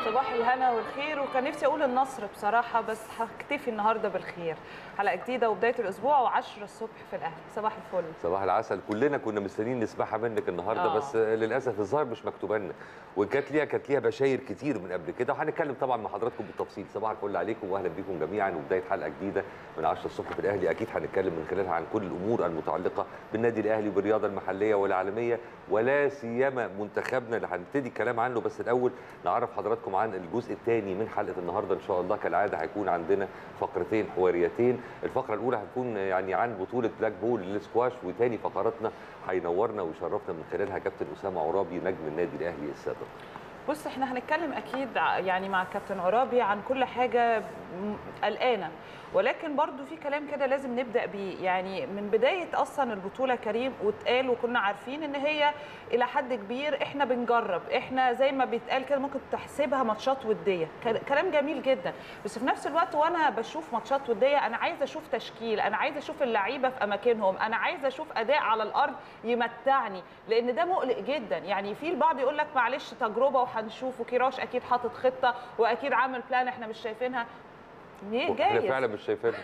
صباح الهنا والخير وكان نفسي اقول النصر بصراحه بس هكتفي النهارده بالخير حلقه جديده وبدايه الاسبوع و10 الصبح في الاهلي صباح الفل صباح العسل كلنا كنا مستنيين نسمعها منك النهارده آه. بس للاسف الظاهر مش مكتوبه لنا وان كانت ليها كانت ليها بشاير كتير من قبل كده وهنتكلم طبعا مع حضراتكم بالتفصيل صباح الفل عليكم واهلا بيكم جميعا وبدايه حلقه جديده من 10 الصبح في الاهلي اكيد هنتكلم من خلالها عن كل الامور المتعلقه بالنادي الاهلي وبالرياضه المحليه والعالميه ولا سيما منتخبنا اللي هنبتدي الكلام عنه بس الاول نعرف حضراتكم عن الجزء الثاني من حلقه النهارده ان شاء الله كالعاده هيكون عندنا فقرتين حواريتين الفقره الاولى هتكون يعني عن بطوله بلاك بول للسكواش وتاني فقراتنا هينورنا ويشرفنا من خلالها كابتن اسامه عرابي نجم النادي الاهلي السابق بص احنا هنتكلم اكيد ع- يعني مع كابتن عرابي عن كل حاجه م- قلقانه ولكن برضو في كلام كده لازم نبدا بيه يعني من بدايه اصلا البطوله كريم واتقال وكنا عارفين ان هي الى حد كبير احنا بنجرب احنا زي ما بيتقال كده ممكن تحسبها ماتشات وديه ك- كلام جميل جدا بس في نفس الوقت وانا بشوف ماتشات وديه انا عايزه اشوف تشكيل انا عايزه اشوف اللعيبه في اماكنهم انا عايزه اشوف اداء على الارض يمتعني لان ده مقلق جدا يعني في البعض يقول لك معلش تجربه وهنشوف وكيراش اكيد حاطط خطه واكيد عامل بلان احنا مش شايفينها ليه احنا جايز فعلا مش شايفينها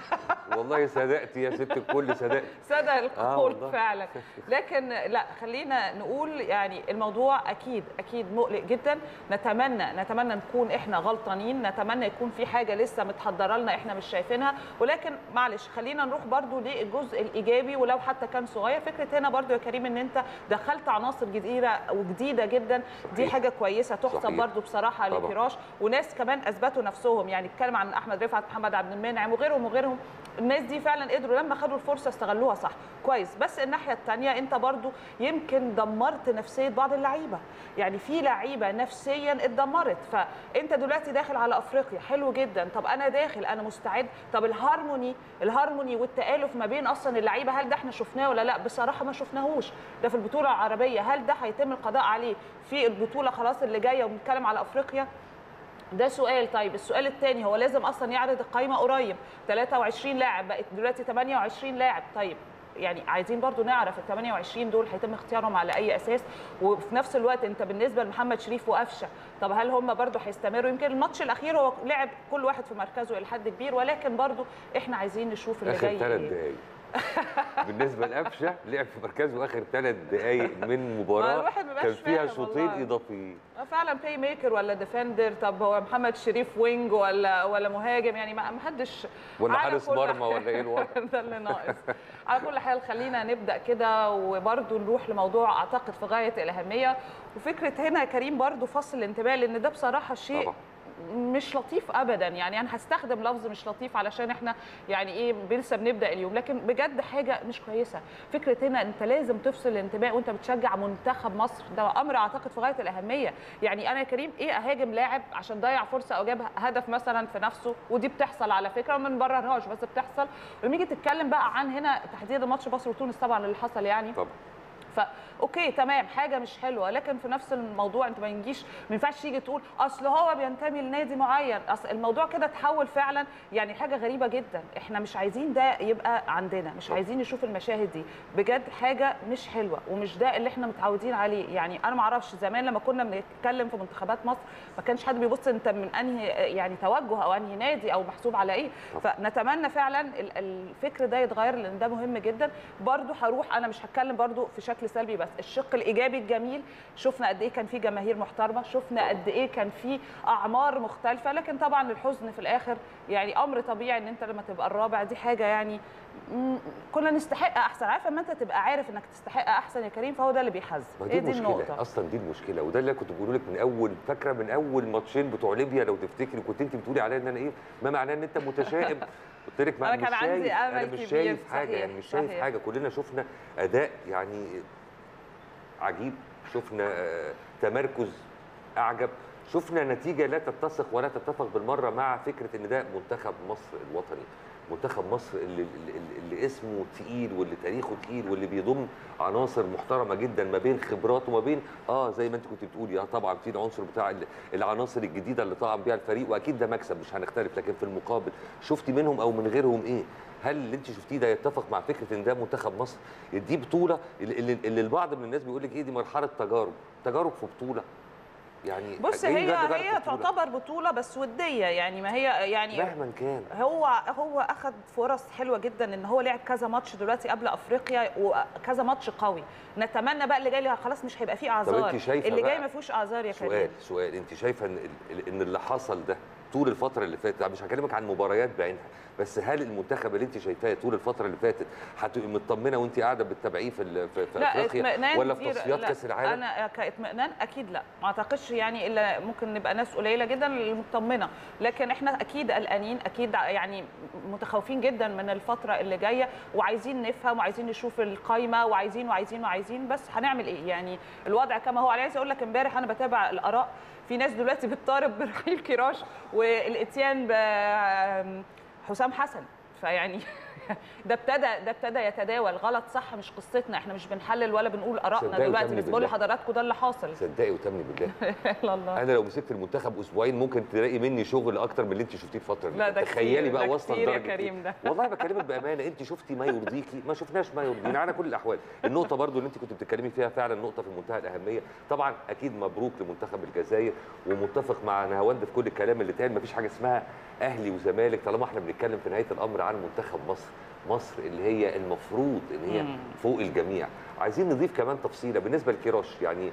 والله صدقت يا ست الكل صدقت صدق آه القول والله. فعلا لكن لا خلينا نقول يعني الموضوع اكيد اكيد مقلق جدا نتمنى نتمنى نكون احنا غلطانين نتمنى يكون في حاجه لسه متحضره لنا احنا مش شايفينها ولكن معلش خلينا نروح برضو للجزء الايجابي ولو حتى كان صغير فكره هنا برضو يا كريم ان انت دخلت عناصر جديده وجديده جدا دي صحيح. حاجه كويسه تحسب صحيح. برضو بصراحه طبعا. لكراش وناس كمان اثبتوا نفسهم يعني اتكلم عن احمد رفعت محمد عبد المنعم وغيرهم وغيرهم الناس دي فعلا قدروا لما خدوا الفرصه استغلوها صح كويس بس الناحيه الثانيه انت برضو يمكن دمرت نفسيه بعض اللعيبه يعني في لعيبه نفسيا اتدمرت فانت دلوقتي داخل على افريقيا حلو جدا طب انا داخل انا مستعد طب الهارموني الهارموني والتالف ما بين اصلا اللعيبه هل ده احنا شفناه ولا لا بصراحه ما شفناهوش ده في البطوله العربيه هل ده هيتم القضاء عليه في البطوله خلاص اللي جايه وبنتكلم على افريقيا ده سؤال طيب السؤال الثاني هو لازم اصلا يعرض القائمه قريب 23 لاعب بقت دلوقتي 28 لاعب طيب يعني عايزين برضو نعرف ال 28 دول هيتم اختيارهم على اي اساس وفي نفس الوقت انت بالنسبه لمحمد شريف وقفشه طب هل هم برضو هيستمروا يمكن الماتش الاخير هو لعب كل واحد في مركزه الى حد كبير ولكن برضو احنا عايزين نشوف اللي اخر جاي ثلاث إيه. دقائق بالنسبه لقفشه لعب في مركزه اخر ثلاث دقائق من ما مباراه الواحد ما بقاش كان فيها فاهم شوطين والله. اضافيين آه فعلا بلاي ميكر ولا ديفندر طب هو محمد شريف وينج ولا ولا مهاجم يعني ما ما حدش ولا على حارس كل مرمى حال- ولا ايه الوضع؟ ده اللي ناقص على كل حال خلينا نبدا كده وبرده نروح لموضوع اعتقد في غايه الاهميه وفكره هنا يا كريم برده فصل الانتباه لان ده بصراحه شيء طبعا. مش لطيف ابدا يعني انا هستخدم لفظ مش لطيف علشان احنا يعني ايه لسه بنبدا اليوم لكن بجد حاجه مش كويسه فكره هنا انت لازم تفصل الانتباه وانت بتشجع منتخب مصر ده امر اعتقد في غايه الاهميه يعني انا يا كريم ايه اهاجم لاعب عشان ضيع فرصه او جاب هدف مثلا في نفسه ودي بتحصل على فكره وما نبررهاش بس بتحصل ولما نيجي تتكلم بقى عن هنا تحديدا ماتش مصر وتونس طبعا اللي حصل يعني طبعا فا اوكي تمام حاجه مش حلوه لكن في نفس الموضوع انت ما يجيش ما ينفعش تيجي تقول اصل هو بينتمي لنادي معين اصل الموضوع كده تحول فعلا يعني حاجه غريبه جدا احنا مش عايزين ده يبقى عندنا مش عايزين نشوف المشاهد دي بجد حاجه مش حلوه ومش ده اللي احنا متعودين عليه يعني انا ما اعرفش زمان لما كنا بنتكلم في منتخبات مصر ما كانش حد بيبص انت من انهي يعني توجه او انهي نادي او محسوب على ايه فنتمنى فعلا ال- الفكر ده يتغير لان ده مهم جدا برضو هروح انا مش هتكلم برضو في شكل سلبي بس الشق الايجابي الجميل شفنا قد ايه كان في جماهير محترمه شفنا قد ايه كان في اعمار مختلفه لكن طبعا الحزن في الاخر يعني امر طبيعي ان انت لما تبقى الرابع دي حاجه يعني مم، كنا نستحق احسن عارف اما انت تبقى عارف انك تستحق احسن يا كريم فهو ده اللي بيحزن ما هي دي دي المشكله النقطه اصلا دي المشكله وده اللي كنت بقوله لك من اول فاكره من اول ماتشين بتوع ليبيا لو تفتكري كنت انت بتقولي عليا ان انا ايه ما معناه ان انت متشائم قلت لك ما أنا كان مش عندي شايف أمل انا مش كبير، شايف حاجه صحيح، يعني مش شايف صحيح. حاجه كلنا شفنا اداء يعني عجيب شفنا آه، تمركز اعجب شفنا نتيجه لا تتسق ولا تتفق بالمره مع فكره ان ده منتخب مصر الوطني منتخب مصر اللي, اللي, اللي اسمه تقيل واللي تاريخه تقيل واللي بيضم عناصر محترمه جدا ما بين خبرات وما بين اه زي ما انت كنت بتقولي اه طبعا في العنصر بتاع ال- العناصر الجديده اللي طعم بيها الفريق واكيد ده مكسب مش هنختلف لكن في المقابل شفتي منهم او من غيرهم ايه هل اللي انت شفتيه ده يتفق مع فكره ان ده منتخب مصر دي بطوله اللي, اللي اللي البعض من الناس بيقول لك ايه دي مرحله تجارب تجارب في بطوله يعني بص جايين هي نجرب هي البطولة. تعتبر بطوله بس وديه يعني ما هي يعني مهما كان هو هو اخذ فرص حلوه جدا ان هو لعب كذا ماتش دلوقتي قبل افريقيا وكذا ماتش قوي نتمنى بقى اللي جاي خلاص مش هيبقى فيه اعذار أنت شايفة اللي جاي بقى- ما فيهوش اعذار يا سؤال كريم سؤال انت شايفه ان ال- ان اللي حصل ده طول الفتره اللي فاتت أنا مش هكلمك عن مباريات بعينها بس هل المنتخب اللي انت شايفاه طول الفتره اللي فاتت هتبقي مطمنه وانت قاعده بتتابعيه في ال- في, في افريقيا اطمئنان ولا في كتير. تصفيات لا، كاس العالم انا كاطمئنان اكيد لا ما اعتقدش يعني الا ممكن نبقى ناس قليله جدا اللي مطمنه لكن احنا اكيد قلقانين اكيد يعني متخوفين جدا من الفتره اللي جايه وعايزين نفهم وعايزين نشوف القايمه وعايزين وعايزين وعايزين بس هنعمل ايه يعني الوضع كما هو انا عايز اقول لك امبارح انا بتابع الاراء في ناس دلوقتي بتطالب برحيل كيراش والاتيان بحسام حسن فيعني ده ابتدى ده ابتدى يتداول غلط صح مش قصتنا احنا مش بنحلل ولا بنقول ارائنا صدقي دلوقتي وتمني بس بقول بالله. لحضراتكم ده اللي حاصل صدقي وتمني بالله لا الله انا لو مسكت المنتخب اسبوعين ممكن تلاقي مني شغل اكتر من اللي انت شفتيه الفتره دي لا ده تخيلي كتير، بقى ده واصله كتير يا لدرجه إيه؟ كريم ده. والله بكلمك بامانه انت شفتي ما يرضيكي ما شفناش ما يرضينا على كل الاحوال النقطه برضو اللي انت كنت بتتكلمي فيها فعلا نقطه في منتهى الاهميه طبعا اكيد مبروك لمنتخب الجزائر ومتفق مع نهاوند في كل الكلام اللي اتقال مفيش حاجه اسمها اهلي وزمالك طالما احنا بنتكلم في نهايه الامر عن منتخب مصر مصر اللي هي المفروض ان هي مم. فوق الجميع عايزين نضيف كمان تفصيله بالنسبه لكيروش يعني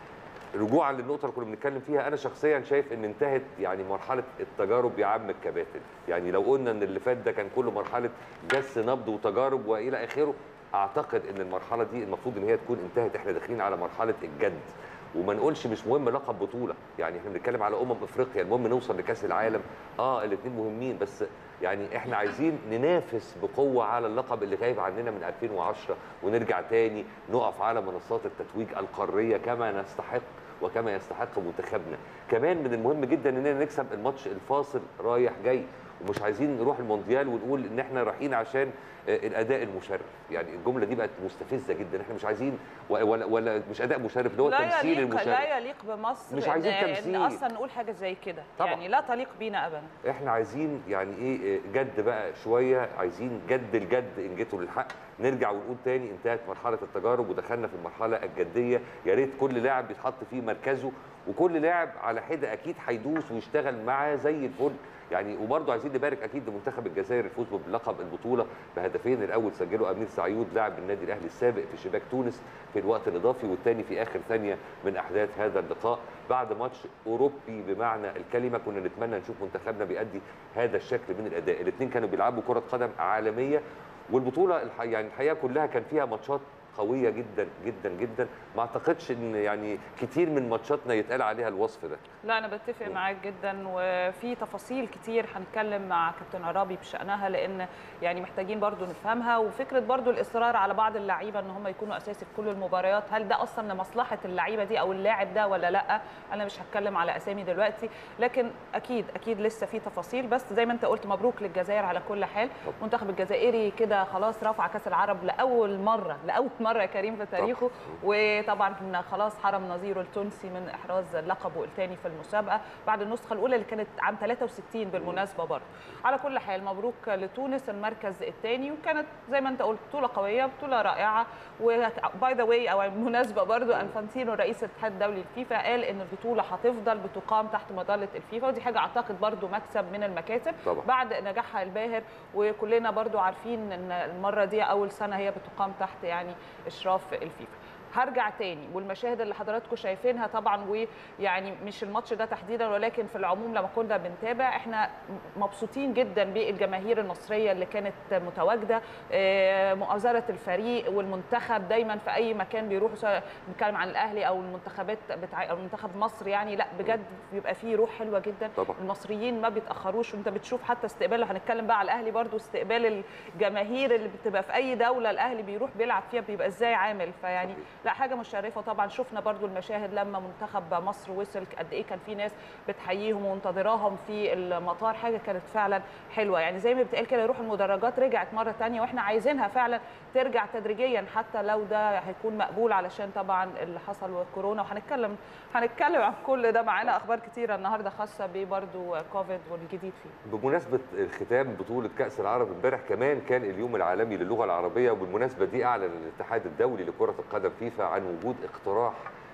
رجوعا للنقطه اللي كنا بنتكلم فيها انا شخصيا شايف ان انتهت يعني مرحله التجارب يا عم الكباتن يعني لو قلنا ان اللي فات ده كان كله مرحله جس نبض وتجارب والى اخره اعتقد ان المرحله دي المفروض ان هي تكون انتهت احنا داخلين على مرحله الجد وما نقولش مش مهم لقب بطوله يعني احنا بنتكلم على امم افريقيا المهم نوصل لكاس العالم اه الاثنين مهمين بس يعني احنا عايزين ننافس بقوه على اللقب اللي غايب عننا من 2010 ونرجع تاني نقف على منصات التتويج القاريه كما نستحق وكما يستحق منتخبنا كمان من المهم جدا اننا نكسب الماتش الفاصل رايح جاي ومش عايزين نروح المونديال ونقول ان احنا رايحين عشان آه، الاداء المشرف يعني الجمله دي بقت مستفزه جدا احنا مش عايزين ولا ولا مش اداء مشرف اللي هو لا تمثيل يليق المشرف لا يليق بمصر مش عايزين إن- تمثيل. ان اصلا نقول حاجه زي كده طبعاً. يعني لا تليق بينا ابدا احنا عايزين يعني ايه جد بقى شويه عايزين جد الجد ان جيتوا للحق نرجع ونقول تاني انتهت مرحله التجارب ودخلنا في المرحله الجديه يا ريت كل لاعب يتحط في مركزه وكل لاعب على حده اكيد هيدوس ويشتغل معاه زي الفل يعني وبرضه عايزين نبارك اكيد لمنتخب الجزائر الفوز بلقب البطوله بهدفين الاول سجله امير سعيود لاعب النادي الاهلي السابق في شباك تونس في الوقت الاضافي والثاني في اخر ثانيه من احداث هذا اللقاء بعد ماتش اوروبي بمعنى الكلمه كنا نتمنى نشوف منتخبنا بيأدي هذا الشكل من الاداء الاثنين كانوا بيلعبوا كره قدم عالميه والبطوله الح... يعني الحقيقه كلها كان فيها ماتشات قويه جدا جدا جدا ما اعتقدش ان يعني كتير من ماتشاتنا يتقال عليها الوصف ده لا انا بتفق معاك جدا وفي تفاصيل كتير هنتكلم مع كابتن عرابي بشانها لان يعني محتاجين برضو نفهمها وفكره برضو الاصرار على بعض اللعيبه ان هم يكونوا اساسي في كل المباريات هل ده اصلا لمصلحه اللعيبه دي او اللاعب ده ولا لا انا مش هتكلم على اسامي دلوقتي لكن اكيد اكيد لسه في تفاصيل بس زي ما انت قلت مبروك للجزائر على كل حال طبعا. المنتخب الجزائري كده خلاص رفع كاس العرب لاول مره لاول مره يا كريم في تاريخه وطبعا خلاص حرم نظيره التونسي من احراز لقبه الثاني في المسابقه بعد النسخه الاولى اللي كانت عام 63 بالمناسبه برضه على كل حال مبروك لتونس المركز الثاني وكانت زي ما انت قلت بطوله قويه بطوله رائعه وباي ذا واي او بالمناسبه برضه انفانتينو رئيس الاتحاد الدولي للفيفا قال ان البطوله هتفضل بتقام تحت مظله الفيفا ودي حاجه اعتقد برضه مكسب من المكاسب طبعا. بعد نجاحها الباهر وكلنا برضو عارفين ان المره دي اول سنه هي بتقام تحت يعني اشراف الفيفا هرجع تاني والمشاهد اللي حضراتكم شايفينها طبعا ويعني مش الماتش ده تحديدا ولكن في العموم لما كنا بنتابع احنا مبسوطين جدا بالجماهير المصريه اللي كانت متواجده آه، مؤازره الفريق والمنتخب دايما في اي مكان بيروحوا سواء بنتكلم عن الاهلي او المنتخبات بتاع او منتخب مصر يعني لا بجد بيبقى فيه روح حلوه جدا طبعا. المصريين ما بيتاخروش وانت بتشوف حتى استقبال هنتكلم بقى على الاهلي برضو استقبال الجماهير اللي بتبقى في اي دوله الاهلي بيروح بيلعب فيها بيبقى ازاي عامل فيعني صحيح. لا حاجه مشرفه طبعا شفنا برضو المشاهد لما منتخب مصر وصل قد ايه كان في ناس بتحييهم ومنتظراهم في المطار حاجه كانت فعلا حلوه يعني زي ما بتقال كده روح المدرجات رجعت مره تانية واحنا عايزينها فعلا ترجع تدريجيا حتى لو ده هيكون مقبول علشان طبعا اللي حصل وكورونا وهنتكلم هنتكلم عن كل ده معانا اخبار كتيره النهارده خاصه ببرضو كوفيد والجديد فيه بمناسبه ختام بطوله كاس العرب امبارح كمان كان اليوم العالمي للغه العربيه وبالمناسبه دي اعلن الاتحاد الدولي لكره القدم فيفا عن وجود اقتراح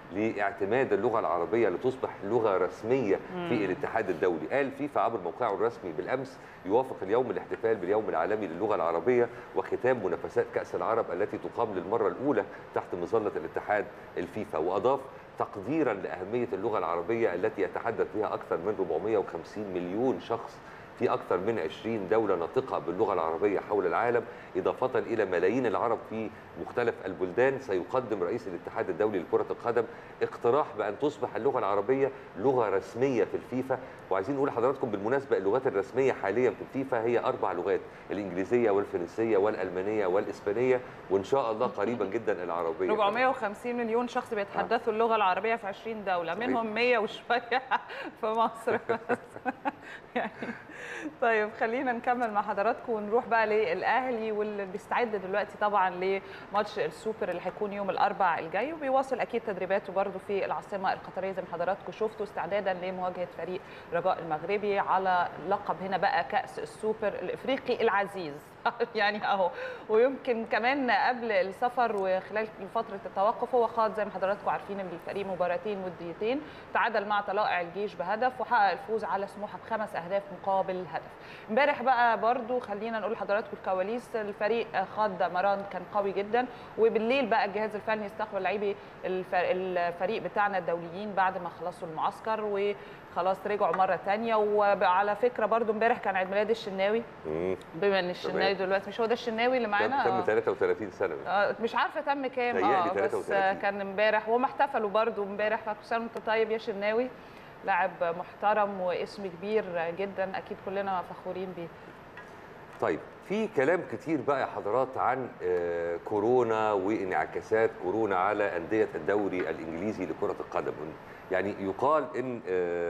لاعتماد اللغه العربيه لتصبح لغه رسميه في الاتحاد الدولي قال فيفا عبر موقعه الرسمي بالامس يوافق اليوم الاحتفال باليوم العالمي للغه العربيه وختام منافسات كاس العرب التي تقام للمره الاولى تحت مظله الاتحاد الفيفا واضاف تقديرا لاهميه اللغه العربيه التي يتحدث بها اكثر من 450 مليون شخص في أكثر من 20 دولة ناطقة باللغة العربية حول العالم إضافة إلى ملايين العرب في مختلف البلدان سيقدم رئيس الاتحاد الدولي لكرة القدم اقتراح بأن تصبح اللغة العربية لغة رسمية في الفيفا وعايزين نقول لحضراتكم بالمناسبة اللغات الرسمية حاليا في الفيفا هي أربع لغات الإنجليزية والفرنسية والألمانية والإسبانية وإن شاء الله قريبا جدا العربية 450 مليون شخص بيتحدثوا اللغة العربية في 20 دولة منهم 100 وشوية في مصر يعني طيب خلينا نكمل مع حضراتكم ونروح بقى للاهلي واللي بيستعد دلوقتي طبعا لماتش السوبر اللي هيكون يوم الاربع الجاي وبيواصل اكيد تدريباته برده في العاصمه القطريه زي ما حضراتكم شفتوا استعدادا لمواجهه فريق رجاء المغربي على لقب هنا بقى كاس السوبر الافريقي العزيز يعني اهو ويمكن كمان قبل السفر وخلال فتره التوقف هو خاض زي ما حضراتكم عارفين الفريق مباراتين وديتين تعادل مع طلائع الجيش بهدف وحقق الفوز على سموحه بخمس اهداف مقابل هدف امبارح بقى برضو خلينا نقول لحضراتكم الكواليس الفريق خاض مران كان قوي جدا وبالليل بقى الجهاز الفني استقبل لاعبي الفريق بتاعنا الدوليين بعد ما خلصوا المعسكر وخلاص رجعوا مره ثانيه وعلى فكره برضو امبارح كان عيد ميلاد الشناوي بما ان الشناوي دلوقتي مش هو ده الشناوي اللي معانا تم 33 سنه آه مش عارفه تم كام اه بس كان امبارح وهم احتفلوا برضو امبارح فكل سنه وانت طيب يا شناوي لاعب محترم واسم كبير جدا اكيد كلنا فخورين بيه طيب في كلام كتير بقى يا حضرات عن كورونا وانعكاسات كورونا على انديه الدوري الانجليزي لكره القدم يعني يقال ان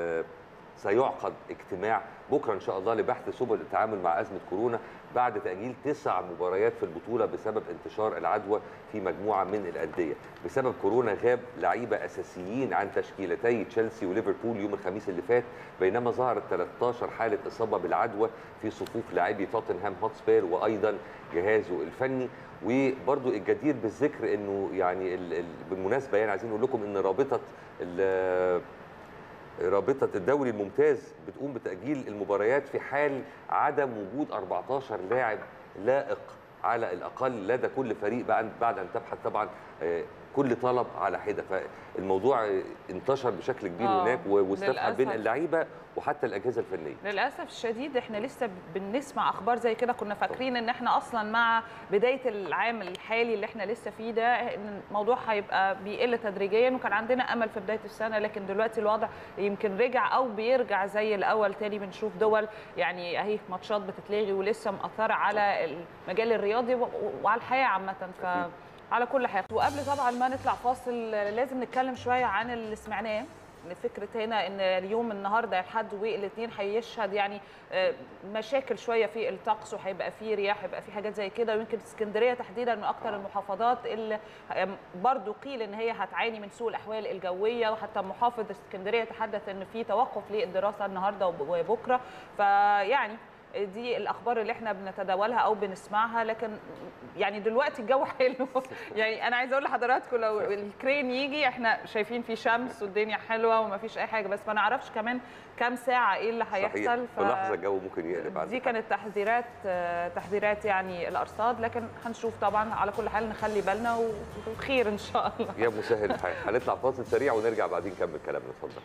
سيعقد اجتماع بكره ان شاء الله لبحث سبل التعامل مع ازمه كورونا بعد تاجيل تسع مباريات في البطوله بسبب انتشار العدوى في مجموعه من الانديه بسبب كورونا غاب لعيبه اساسيين عن تشكيلتي تشيلسي وليفربول يوم الخميس اللي فات بينما ظهرت 13 حاله اصابه بالعدوى في صفوف لاعبي توتنهام هوتسبير وايضا جهازه الفني وبرضو الجدير بالذكر انه يعني بالمناسبه يعني عايزين نقول لكم ان رابطه رابطه الدوري الممتاز بتقوم بتاجيل المباريات في حال عدم وجود 14 لاعب لائق على الاقل لدى كل فريق بعد بعد ان تبحث طبعا كل طلب على حده فالموضوع انتشر بشكل كبير آه، هناك واستفحى بين للأسف. اللعيبه وحتى الاجهزه الفنيه للاسف الشديد احنا لسه بنسمع اخبار زي كده كنا فاكرين ان احنا اصلا مع بدايه العام الحالي اللي احنا لسه فيه ده ان الموضوع هيبقى بيقل تدريجيا وكان عندنا امل في بدايه السنه لكن دلوقتي الوضع يمكن رجع او بيرجع زي الاول تاني بنشوف دول يعني اهي ماتشات بتتلغي ولسه مأثره على المجال الرياضي و- وعلى الحياه عامه ف على كل حال وقبل طبعا ما نطلع فاصل لازم نتكلم شويه عن اللي سمعناه إن فكره هنا ان اليوم النهارده الحد والاثنين هيشهد يعني آه، مشاكل شويه في الطقس وهيبقى فيه رياح هيبقى فيه حاجات زي كده ويمكن اسكندريه تحديدا من اكثر المحافظات اللي آم، برضو قيل ان هي هتعاني من سوء الاحوال الجويه وحتى محافظ اسكندريه تحدث ان في توقف للدراسه النهارده وب- وبكره فيعني دي الاخبار اللي احنا بنتداولها او بنسمعها لكن يعني دلوقتي الجو حلو يعني انا عايزه اقول لحضراتكم لو الكرين يجي احنا شايفين في شمس والدنيا حلوه وما فيش اي حاجه بس ما نعرفش كمان كام ساعه ايه اللي صحيح هيحصل في لحظه الجو ممكن يقلب على دي كانت تحذيرات آه، تحذيرات يعني الارصاد لكن هنشوف طبعا على كل حال نخلي بالنا وخير ان شاء الله يا مسهل الحال هنطلع فاصل سريع ونرجع بعدين نكمل كلامنا اتفضل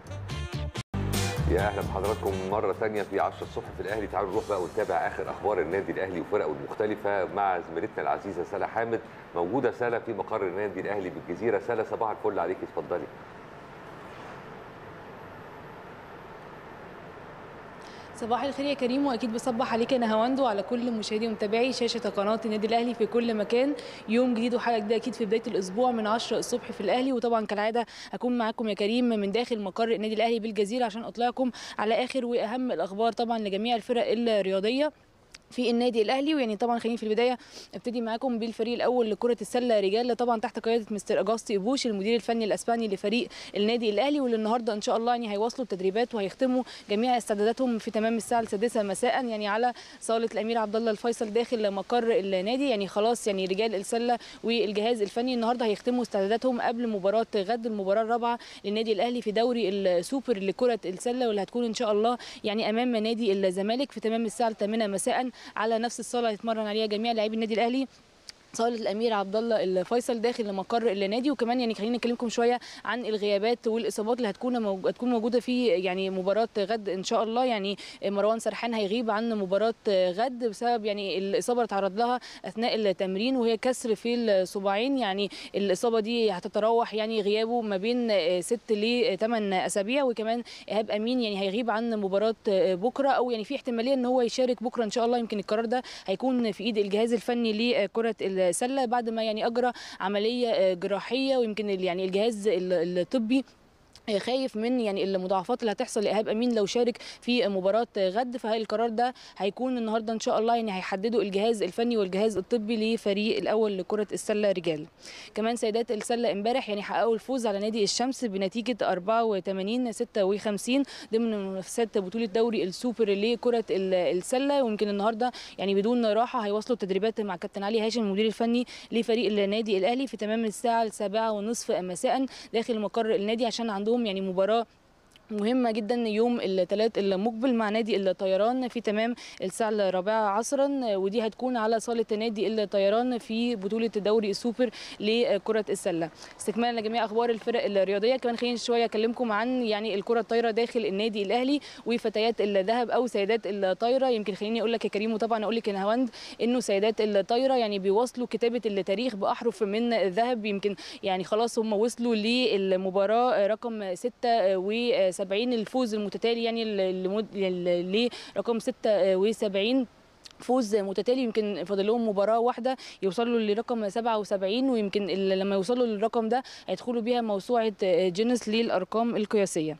يا اهلا بحضراتكم مره ثانيه في 10 الصبح في الاهلي تعالوا نروح بقى ونتابع اخر اخبار النادي الاهلي وفرقه المختلفه مع زميلتنا العزيزه سلا حامد موجوده سلا في مقر النادي الاهلي بالجزيره سلا صباح الفل عليكي اتفضلي صباح الخير يا كريم واكيد بصبح عليك انا هواندو على كل مشاهدي ومتابعي شاشه قناه النادي الاهلي في كل مكان يوم جديد وحلقه جديده اكيد في بدايه الاسبوع من 10 الصبح في الاهلي وطبعا كالعاده هكون معاكم يا كريم من داخل مقر النادي الاهلي بالجزيره عشان اطلعكم على اخر واهم الاخبار طبعا لجميع الفرق الرياضيه في النادي الاهلي ويعني طبعا خليني في البدايه ابتدي معاكم بالفريق الاول لكره السله رجال طبعا تحت قياده مستر اجاستي ابوش المدير الفني الاسباني لفريق النادي الاهلي واللي النهارده ان شاء الله يعني هيواصلوا التدريبات وهيختموا جميع استعداداتهم في تمام الساعه السادسه مساء يعني على صاله الامير عبد الله الفيصل داخل مقر النادي يعني خلاص يعني رجال السله والجهاز الفني النهارده هيختموا استعداداتهم قبل مباراه غد المباراه الرابعه للنادي الاهلي في دوري السوبر لكره السله واللي هتكون ان شاء الله يعني امام نادي الزمالك في تمام الساعه الثامنه مساء على نفس الصاله هيتمرن عليها جميع لاعبي النادي الاهلي صاله الامير عبد الله الفيصل داخل مقر النادي وكمان يعني خلينا نكلمكم شويه عن الغيابات والاصابات اللي هتكون موج... هتكون موجوده في يعني مباراه غد ان شاء الله يعني مروان سرحان هيغيب عن مباراه غد بسبب يعني الاصابه اللي تعرض لها اثناء التمرين وهي كسر في الصباعين يعني الاصابه دي هتتراوح يعني غيابه ما بين 6 ل 8 اسابيع وكمان ايهاب امين يعني هيغيب عن مباراه بكره او يعني في احتماليه ان هو يشارك بكره ان شاء الله يمكن القرار ده هيكون في ايد الجهاز الفني لكره السله بعد ما يعني اجرى عمليه جراحيه ويمكن يعني الجهاز الطبي خايف من يعني المضاعفات اللي هتحصل لايهاب امين لو شارك في مباراه غد فالقرار ده هيكون النهارده ان شاء الله يعني هيحدده الجهاز الفني والجهاز الطبي لفريق الاول لكره السله رجال كمان سيدات السله امبارح يعني حققوا الفوز على نادي الشمس بنتيجه 84 56 ضمن منافسات بطوله دوري السوبر لكره السله ويمكن النهارده يعني بدون راحه هيواصلوا التدريبات مع كابتن علي هاشم المدير الفني لفريق النادي الاهلي في تمام الساعه السابعة ونصف مساء داخل مقر النادي عشان عندهم يعني مباراه مهمة جدا يوم الثلاث المقبل مع نادي الطيران في تمام الساعة الرابعة عصرا ودي هتكون على صالة نادي الطيران في بطولة دوري السوبر لكرة السلة استكمالا لجميع أخبار الفرق الرياضية كمان خلينا شوية أكلمكم عن يعني الكرة الطايرة داخل النادي الأهلي وفتيات الذهب أو سيدات الطايرة يمكن خليني أقول لك يا كريم وطبعا أقول لك يا نهاوند إنه سيدات الطايرة يعني بيواصلوا كتابة التاريخ بأحرف من الذهب يمكن يعني خلاص هم وصلوا للمباراة رقم 6 70 الفوز المتتالي يعني لرقم 76 فوز متتالي يمكن فاضل لهم مباراه واحده يوصلوا لرقم 77 ويمكن لما يوصلوا للرقم ده هيدخلوا بيها موسوعه جينيس للارقام القياسيه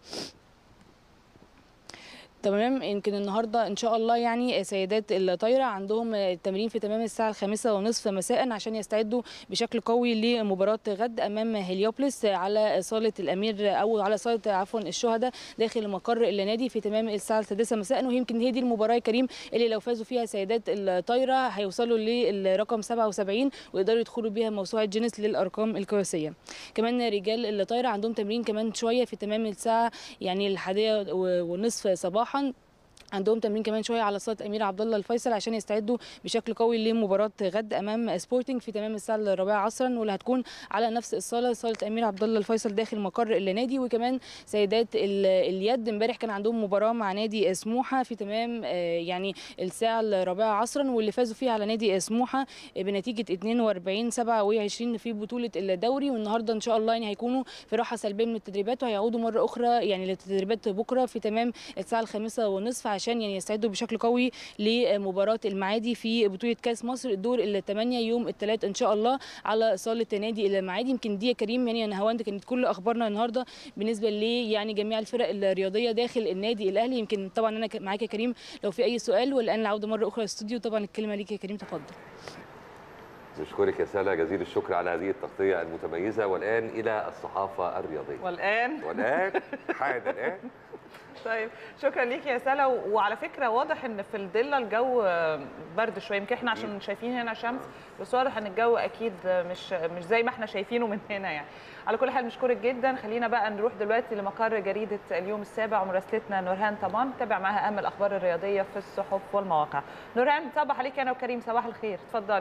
تمام يمكن النهارده ان شاء الله يعني سيدات الطايره عندهم التمرين في تمام الساعه الخامسة ونصف مساء عشان يستعدوا بشكل قوي لمباراه غد امام هليوبلس على صاله الامير او على صاله عفوا الشهداء داخل مقر النادي في تمام الساعه السادسة مساء ويمكن هي دي المباراه يا كريم اللي لو فازوا فيها سيدات الطايره هيوصلوا للرقم 77 ويقدروا يدخلوا بيها موسوعه جينيس للارقام القياسيه كمان رجال الطايره عندهم تمرين كمان شويه في تمام الساعه يعني الحادية ونصف صباحا عندهم تمرين كمان شويه على صاله امير عبد الله الفيصل عشان يستعدوا بشكل قوي لمباراه غد امام سبورتنج في تمام الساعه الرابعه عصرا واللي هتكون على نفس الصاله صاله امير عبد الله الفيصل داخل مقر النادي وكمان سيدات اليد امبارح كان عندهم مباراه مع نادي سموحه في تمام يعني الساعه الرابعه عصرا واللي فازوا فيها على نادي سموحه بنتيجه 42 27 في بطوله الدوري والنهارده ان شاء الله يعني هيكونوا في راحه سلبيه من التدريبات وهيعودوا مره اخرى يعني للتدريبات بكره في تمام الساعه الخامسة ونصف عشان يعني يستعدوا بشكل قوي لمباراه المعادي في بطوله كاس مصر الدور الثمانيه يوم الثلاث ان شاء الله على صاله نادي المعادي يمكن دي يا كريم يعني انا هواند كانت كل اخبارنا النهارده بالنسبه لي يعني جميع الفرق الرياضيه داخل النادي الاهلي يمكن طبعا انا معاك يا كريم لو في اي سؤال والان العوده مره اخرى للاستوديو طبعا الكلمه ليك يا كريم تفضل نشكرك يا سلا جزيل الشكر على هذه التغطيه المتميزه والان الى الصحافه الرياضيه والان والان حالا الان طيب شكرا ليك يا سلا وعلى فكره واضح ان في الضله الجو برد شويه يمكن احنا عشان شايفين هنا شمس بس واضح ان الجو اكيد مش مش زي ما احنا شايفينه من هنا يعني على كل حال مشكورك جدا خلينا بقى نروح دلوقتي لمقر جريده اليوم السابع ومراسلتنا نورهان طبعا نتابع معاها اهم الاخبار الرياضيه في الصحف والمواقع نورهان صباح عليك انا وكريم صباح الخير اتفضلي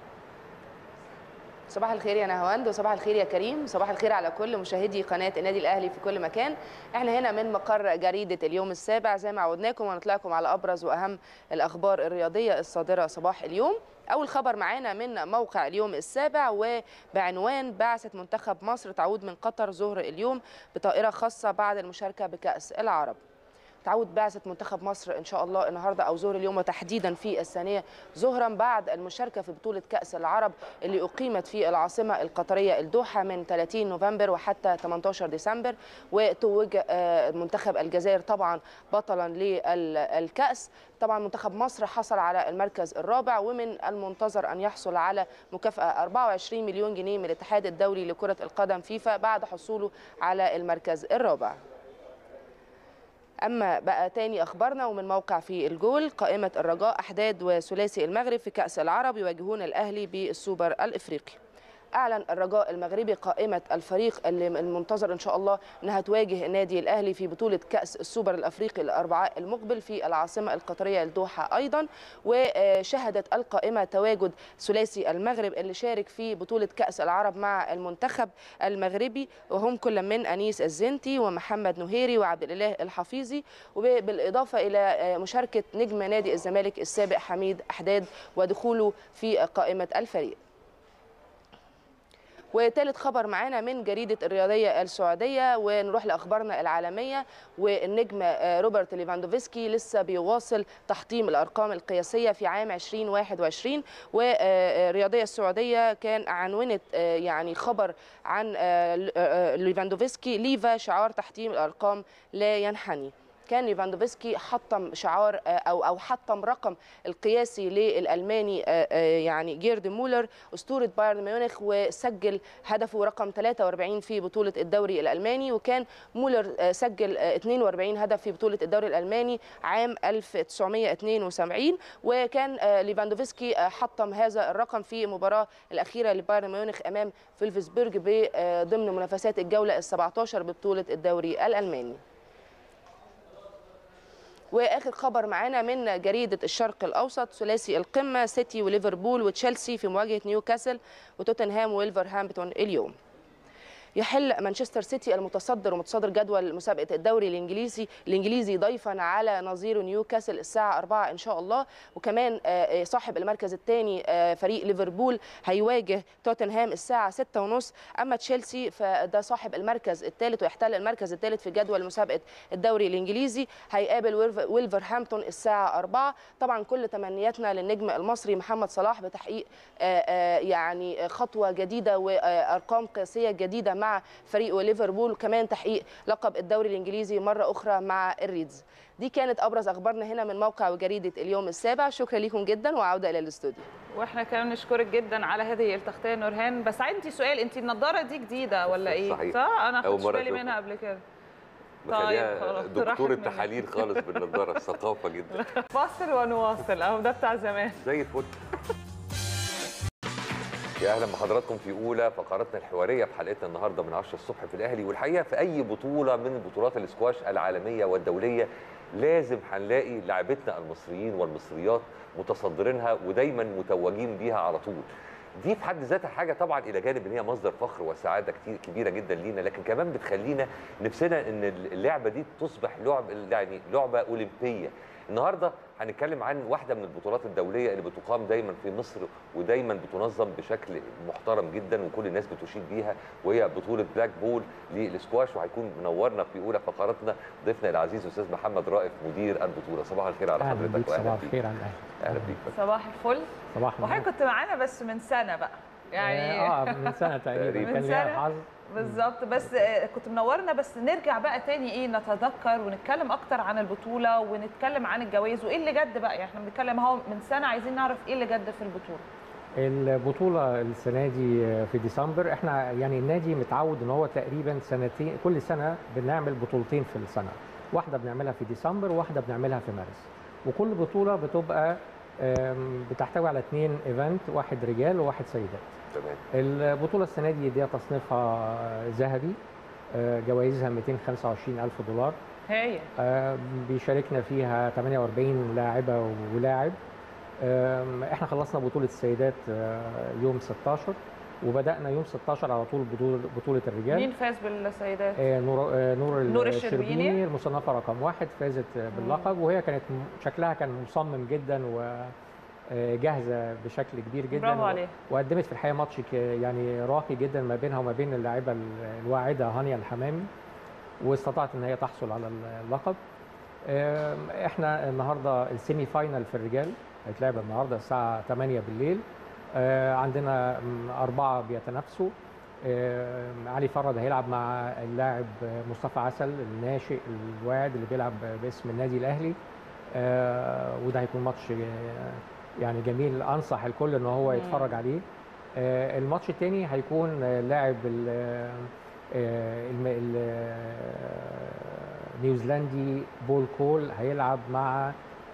صباح الخير يا نهاوند وصباح الخير يا كريم صباح الخير على كل مشاهدي قناه النادي الاهلي في كل مكان احنا هنا من مقر جريده اليوم السابع زي ما عودناكم ونطلع لكم على ابرز واهم الاخبار الرياضيه الصادره صباح اليوم اول خبر معانا من موقع اليوم السابع وبعنوان بعثه منتخب مصر تعود من قطر ظهر اليوم بطائره خاصه بعد المشاركه بكاس العرب تعود بعثه منتخب مصر ان شاء الله النهارده او ظهر اليوم وتحديدا في الثانيه ظهرا بعد المشاركه في بطوله كاس العرب اللي اقيمت في العاصمه القطريه الدوحه من 30 نوفمبر وحتى 18 ديسمبر وتوج آه، منتخب الجزائر طبعا بطلا للكاس طبعا منتخب مصر حصل على المركز الرابع ومن المنتظر ان يحصل على مكافاه 24 مليون جنيه من الاتحاد الدولي لكره القدم فيفا بعد حصوله على المركز الرابع اما بقى تاني اخبارنا ومن موقع في الجول قائمه الرجاء احداد وثلاثي المغرب في كاس العرب يواجهون الاهلي بالسوبر الافريقي اعلن الرجاء المغربي قائمه الفريق اللي المنتظر ان شاء الله انها تواجه النادي الاهلي في بطوله كاس السوبر الافريقي الاربعاء المقبل في العاصمه القطريه الدوحه ايضا وشهدت القائمه تواجد ثلاثي المغرب اللي شارك في بطوله كاس العرب مع المنتخب المغربي وهم كل من انيس الزنتي ومحمد نهيري وعبد الاله الحفيظي وبالاضافه الى مشاركه نجم نادي الزمالك السابق حميد احداد ودخوله في قائمه الفريق وثالث خبر معانا من جريدة الرياضية السعودية ونروح لأخبارنا العالمية والنجم آه، روبرت ليفاندوفسكي لسه بيواصل تحطيم الأرقام القياسية في عام 2021 والرياضية السعودية كان عنونت آه، يعني خبر عن آه، آه، ليفاندوفسكي ليفا شعار تحطيم الأرقام لا ينحني كان ليفاندوفسكي حطم شعار آه، او او حطم رقم القياسي للالماني آه، آه، يعني جيرد مولر اسطوره بايرن ميونخ وسجل هدفه رقم 43 في بطوله الدوري الالماني وكان مولر آه، سجل آه، 42 هدف في بطوله الدوري الالماني عام 1972 وكان آه، ليفاندوفسكي آه، حطم هذا الرقم في المباراه الاخيره لبايرن ميونخ امام فيلفسبرج ب- آه، ضمن منافسات الجوله ال 17 ببطوله الدوري الالماني واخر خبر معانا من جريده الشرق الاوسط ثلاثي القمه سيتي وليفربول وتشيلسي في مواجهه نيوكاسل وتوتنهام وولفرهامبتون اليوم يحل مانشستر سيتي المتصدر ومتصدر جدول مسابقه الدوري الانجليزي الانجليزي ضيفا على نظير نيوكاسل الساعه 4 ان شاء الله وكمان آه، صاحب المركز الثاني فريق ليفربول هيواجه توتنهام الساعه 6:30 اما تشيلسي فده صاحب المركز الثالث ويحتل المركز الثالث في جدول مسابقه الدوري الانجليزي هيقابل ويلف- ويلفرهامبتون الساعه 4 طبعا كل تمنياتنا للنجم المصري محمد صلاح بتحقيق آه، آه، يعني خطوه جديده وارقام قياسيه جديده مع فريق ليفربول وكمان تحقيق لقب الدوري الانجليزي مره اخرى مع الريدز دي كانت ابرز اخبارنا هنا من موقع وجريده اليوم السابع شكرا لكم جدا وعوده الى الاستوديو واحنا كمان نشكرك جدا على هذه التغطيه نورهان بس عندي سؤال انت النضاره دي جديده ولا ايه صحيح. صح انا أول خدتش مرة بالي أشوفها. منها قبل كده مخليها خلاص، راحت دكتور مني. التحاليل خالص بالنضاره الثقافه جدا فاصل ونواصل اهو ده بتاع زمان زي الفل يا اهلا بحضراتكم في اولى فقراتنا الحواريه في حلقتنا النهارده من 10 الصبح في الاهلي والحقيقه في اي بطوله من بطولات الاسكواش العالميه والدوليه لازم هنلاقي لاعبتنا المصريين والمصريات متصدرينها ودايما متوجين بيها على طول دي في حد ذاتها حاجه طبعا الى جانب ان هي مصدر فخر وسعاده كتير كبيره جدا لينا لكن كمان بتخلينا نفسنا ان اللعبه دي تصبح لعب يعني لعبه اولمبيه النهارده هنتكلم عن واحده من البطولات الدوليه اللي بتقام دايما في مصر ودايما بتنظم بشكل محترم جدا وكل الناس بتشيد بيها وهي بطوله بلاك بول للسكواش وهيكون منورنا في اولى فقراتنا ضيفنا العزيز استاذ محمد رائف مدير البطوله صباح الخير على اهلا حضرتك بيك صباح بيك الخير على الاهلي اهلا بيك صباح الفل صباح النور وحضرتك كنت معانا بس من سنه بقى يعني اه من سنه تقريبا تقريباً. كان من ليها سنة؟ الحظ بالظبط بس آه، كنت منورنا بس نرجع بقى تاني ايه نتذكر ونتكلم اكتر عن البطوله ونتكلم عن الجوائز وايه اللي جد بقى يعني احنا بنتكلم اهو من سنه عايزين نعرف ايه اللي جد في البطوله البطوله السنه دي في ديسمبر احنا يعني النادي متعود ان هو تقريبا سنتين كل سنه بنعمل بطولتين في السنه واحده بنعملها في ديسمبر وواحده بنعملها في مارس وكل بطوله بتبقى آم، بتحتوي على اثنين ايفنت واحد رجال وواحد سيدات تمام البطوله السنه دي دي تصنيفها ذهبي آه، جوائزها 225 الف دولار هي آه، بيشاركنا فيها 48 لاعبة ولاعب آم، احنا خلصنا بطولة السيدات آه، يوم 16 وبدأنا يوم 16 على طول بطولة, بطولة الرجال مين فاز بالسيدات آه، نور آه، نور, نور الشربيني. الشربيني المصنفة رقم واحد فازت آه، باللقب وهي كانت م- شكلها كان مصمم جدا وجاهزة بشكل كبير جدا برافو و- عليها وقدمت في الحقيقه ماتش ك- يعني راقي جدا ما بينها وما بين اللاعبه ال- الواعده هانيا الحمامي واستطاعت ان هي تحصل على اللقب آم، احنا النهارده السيمي فاينل في الرجال هيتلعب النهارده الساعه 8 بالليل آه، عندنا م، اربعه بيتنافسوا آم، علي فرد هيلعب مع اللاعب مصطفى عسل الناشئ الواعد اللي بيلعب باسم النادي الاهلي آه، وده هيكون ماتش آه، يعني جميل انصح الكل ان هو يتفرج عليه آه، الماتش الثاني هيكون آه، لاعب ال- آه، الم- ال- آه، نيوزيلندي بول كول هيلعب مع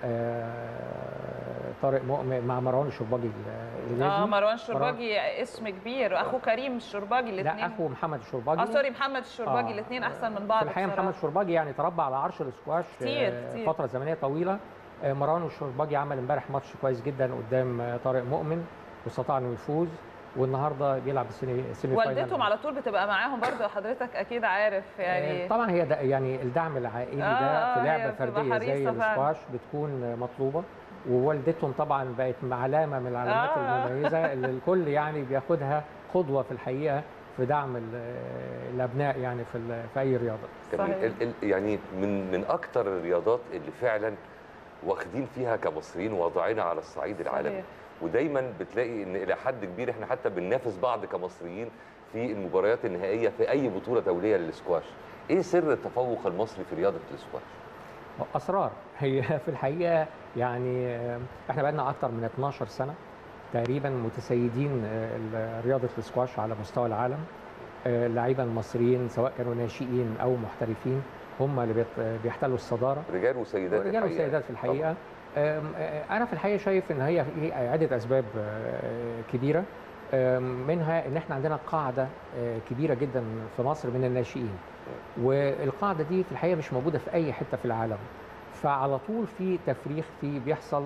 آه، طارق مؤمن مع مروان الشرباجي ال- اللي اه نازل. مروان الشرباجي اسم كبير واخوه كريم الشرباجي لا الاثنين اخو محمد الشرباجي اه سوري محمد الشرباجي آه. الاثنين احسن من بعض في الحقيقه بصراحة. محمد الشرباجي يعني تربى على عرش الاسكواش كتير، آه، كتير. فتره زمنيه طويله آه، مروان الشرباجي عمل امبارح ماتش كويس جدا قدام آه، طارق مؤمن واستطاع انه يفوز والنهارده بيلعب السيمي السيمي فاينل. والدتهم على طول بتبقى معاهم برضه حضرتك اكيد عارف يعني آه، طبعا هي ده يعني الدعم العائلي آه، ده في آه، لعبه هي بتبقى فرديه زي حريصة فعلا. الاسكواش بتكون مطلوبه ووالدتهم طبعا بقت علامه من العلامات آه. المميزه اللي الكل يعني بياخدها قدوه في الحقيقه في دعم ال- الابناء يعني في ال- في اي رياضه جميل. صحيح. ال- ال- يعني من من اكتر الرياضات اللي فعلا واخدين فيها كمصريين وضعنا على الصعيد العالمي صحيح. ودايما بتلاقي ان الى حد كبير احنا حتى بننافس بعض كمصريين في المباريات النهائيه في اي بطوله دوليه للسكواش ايه سر التفوق المصري في رياضه السكواش اسرار هي في الحقيقه يعني آه، احنا بقالنا اكتر من 12 سنه تقريبا متسيدين آه، ال- رياضه السكواش على مستوى العالم آه، اللعيبه المصريين سواء كانوا ناشئين او محترفين هم اللي بيت- بيحتلوا الصداره رجال وسيدات رجال الحقيقة. وسيدات في الحقيقه آم، آه، انا في الحقيقه شايف ان هي في عده اسباب آه، كبيره آم، منها ان احنا عندنا قاعده آه، كبيره جدا في مصر من الناشئين والقاعده دي في الحقيقه مش موجوده في اي حته في العالم فعلى طول في تفريخ في بيحصل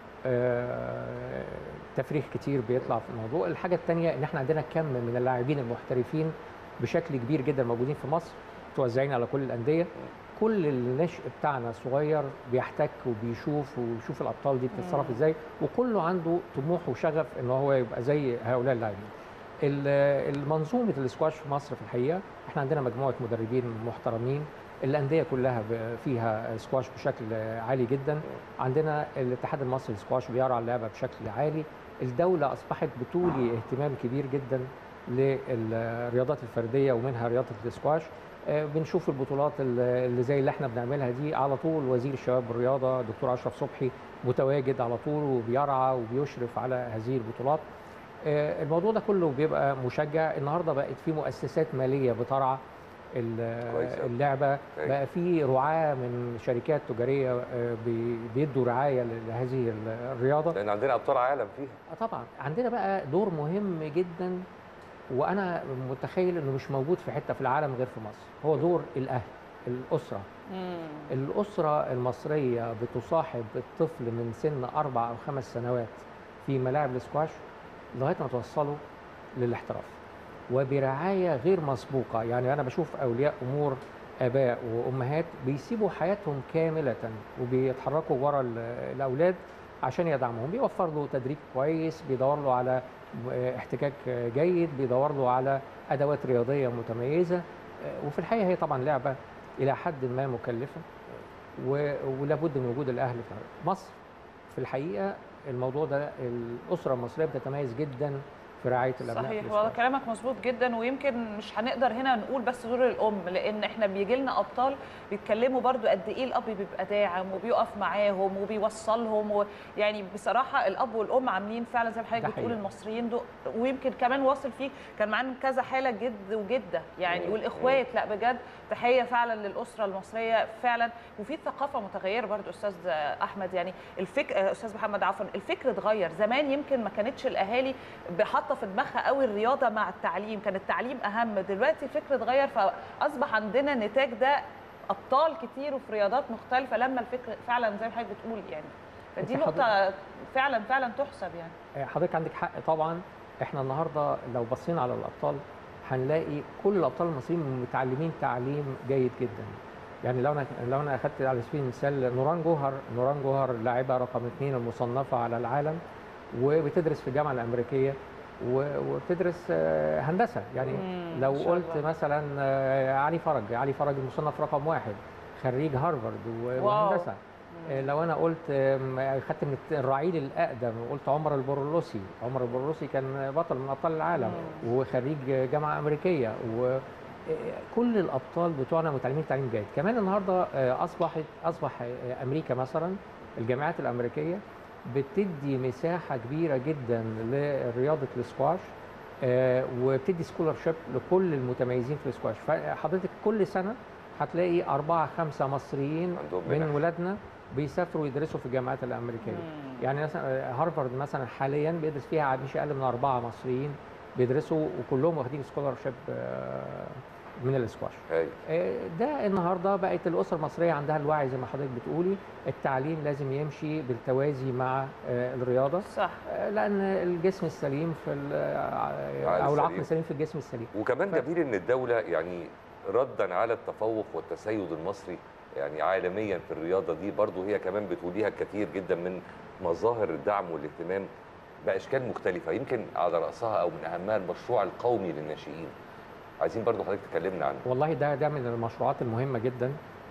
آه، تفريخ كتير بيطلع في الموضوع الحاجه الثانيه ان احنا عندنا كم من اللاعبين المحترفين بشكل كبير جدا موجودين في مصر متوزعين على كل الانديه كل النشء بتاعنا صغير بيحتك وبيشوف ويشوف الابطال دي بتتصرف ازاي وكله عنده طموح وشغف ان هو يبقى زي هؤلاء اللاعبين ال- المنظومه الاسكواش في مصر في الحقيقه احنا عندنا مجموعه مدربين محترمين الانديه كلها ب- فيها سكواش بشكل عالي جدا عندنا الاتحاد المصري للسكواش بيرعى اللعبه بشكل عالي الدوله اصبحت بتولي اهتمام كبير جدا للرياضات الفرديه ومنها رياضه السكواش آه، بنشوف البطولات ال- اللي زي اللي احنا بنعملها دي على طول وزير الشباب والرياضه دكتور اشرف صبحي متواجد على طول وبيرعى وبيشرف على هذه البطولات آه، الموضوع ده كله بيبقى مشجع النهارده بقت في مؤسسات ماليه بترعى ال- كويس أوي. اللعبه أيوة. بقى في رعاه من شركات تجاريه آه، بي- بيدوا رعايه لهذه الرياضه لان عندنا ابطال عالم فيها آه طبعا عندنا بقى دور مهم جدا وانا متخيل انه مش موجود في حته في العالم غير في مصر هو دور الاهل الاسره مم. الاسره المصريه بتصاحب الطفل من سن اربع او خمس سنوات في ملاعب السكواش لغايه ما توصله للاحتراف وبرعايه غير مسبوقه يعني انا بشوف اولياء امور اباء وامهات بيسيبوا حياتهم كامله وبيتحركوا ورا ال- الاولاد عشان يدعمهم بيوفر له تدريب كويس بيدور له على احتكاك جيد بيدور له على ادوات رياضيه متميزه وفي الحقيقه هي طبعا لعبه الى حد ما مكلفه و- ولابد من وجود الاهل في مصر في الحقيقه الموضوع ده الاسره المصريه بتتميز جدا في رعايه الابناء في صحيح الإسكواش. هو كلامك مظبوط جدا ويمكن مش هنقدر هنا نقول بس دور الام لان احنا بيجي لنا ابطال بيتكلموا برضو قد ايه الاب بيبقى داعم وبيقف معاهم وبيوصلهم ويعني بصراحه الاب والام عاملين فعلا زي ما حضرتك ده بتقول حقيقي. المصريين دول ويمكن كمان واصل فيه كان معانا كذا حاله جد وجده يعني والاخوات لا بجد تحيه فعلا للاسره المصريه فعلا وفي ثقافه متغيره برضو استاذ احمد يعني الفكر استاذ محمد عفوا الفكر اتغير زمان يمكن ما كانتش الاهالي حاطه في دماغها قوي الرياضه مع التعليم كان التعليم اهم دلوقتي الفكر اتغير فاصبح عندنا النتاج ده ابطال كتير وفي رياضات مختلفه لما الفكر فعلا زي ما حضرتك بتقول يعني فدي أنت نقطه فعلا فعلا تحسب يعني حضرتك عندك حق طبعا احنا النهارده لو بصينا على الابطال هنلاقي كل الابطال المصريين متعلمين تعليم جيد جدا يعني لو انا لو انا اخذت على سبيل المثال نوران جوهر نوران جوهر اللاعبه رقم اثنين المصنفه على العالم وبتدرس في الجامعه الامريكيه و- وبتدرس آه، هندسه يعني مم، لو ما شاء قلت الله. مثلا آه، علي فرج علي فرج المصنف رقم واحد خريج هارفارد و- واو. وهندسه آه، لو انا قلت آم، خدت من الت- الرعيل الاقدم وقلت عمر البرولوسي عمر البرولوسي كان بطل من ابطال العالم وخريج جامعه امريكيه وكل الابطال بتوعنا متعلمين تعليم جيد كمان النهارده آه، اصبحت اصبح آه، امريكا مثلا الجامعات الامريكيه بتدي مساحه كبيره جدا لرياضه السكواش آه، وبتدي سكولرشيب لكل المتميزين في السكواش فحضرتك كل سنه هتلاقي أربعة خمسة مصريين عندهم من منح. ولادنا بيسافروا يدرسوا في الجامعات الأمريكية يعني مثلا آه، هارفارد مثلا حاليا بيدرس فيها مش أقل من أربعة مصريين بيدرسوا وكلهم واخدين سكولرشيب من الاسكواش هاي آه، ده النهارده بقت الاسره المصريه عندها الوعي زي ما حضرتك بتقولي التعليم لازم يمشي بالتوازي مع آه، الرياضه صح آه، لان الجسم السليم في ال- آه، او العقل السليم. السليم في الجسم السليم وكمان ف- جميل ان الدوله يعني ردا على التفوق والتسيد المصري يعني عالميا في الرياضه دي برضو هي كمان بتوليها الكثير جدا من مظاهر الدعم والاهتمام باشكال مختلفه يمكن على راسها او من اهمها المشروع القومي للناشئين عايزين برضو حضرتك تكلمنا عنه والله ده ده من المشروعات المهمه جدا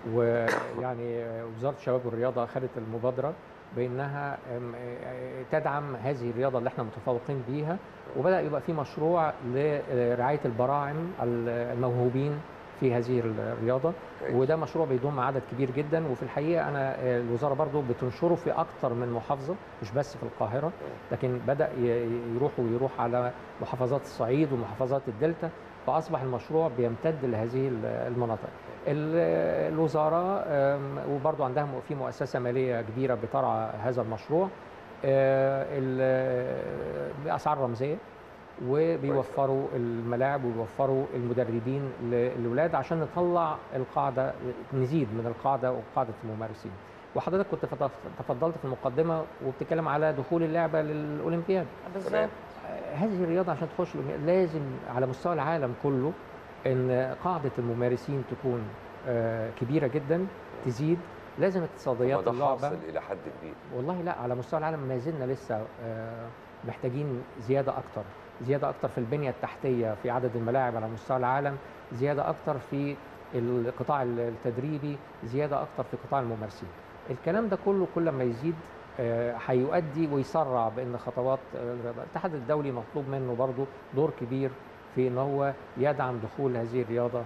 ويعني وزاره الشباب والرياضه خدت المبادره بانها أم، آه، تدعم هذه الرياضه اللي احنا متفوقين بيها وبدا يبقى في مشروع لرعايه البراعم الموهوبين في هذه الرياضه كويس. وده مشروع بيضم عدد كبير جدا وفي الحقيقه انا آه، الوزاره برضو بتنشره في اكتر من محافظه مش بس في القاهره لكن بدا ي- يروح ويروح على محافظات الصعيد ومحافظات الدلتا فاصبح المشروع بيمتد لهذه ال- المناطق ال- الوزاره آم، وبرضو عندها م- في مؤسسه ماليه كبيره بترعى هذا المشروع آه، ال- باسعار رمزيه وبيوفروا الملاعب وبيوفروا المدربين للاولاد عشان نطلع القاعده نزيد من القاعده وقاعده الممارسين وحضرتك كنت فض- تفضلت في المقدمه وبتتكلم على دخول اللعبه للاولمبياد بالظبط هذه الرياضه عشان تخش الأولمبياد لازم على مستوى العالم كله ان قاعده الممارسين تكون آه، كبيره جدا تزيد لازم اقتصاديات وده اللعبه حاصل الى حد كبير والله لا على مستوى العالم ما زلنا لسه آه، محتاجين زياده اكتر زياده اكتر في البنيه التحتيه في عدد الملاعب على مستوى العالم زياده اكتر في القطاع التدريبي زياده اكتر في قطاع الممارسين الكلام ده كله كل ما يزيد آه، هيؤدي ويسرع بان خطوات آه، الرياضة. الاتحاد الدولي مطلوب منه برضو دور كبير في ان هو يدعم دخول هذه الرياضه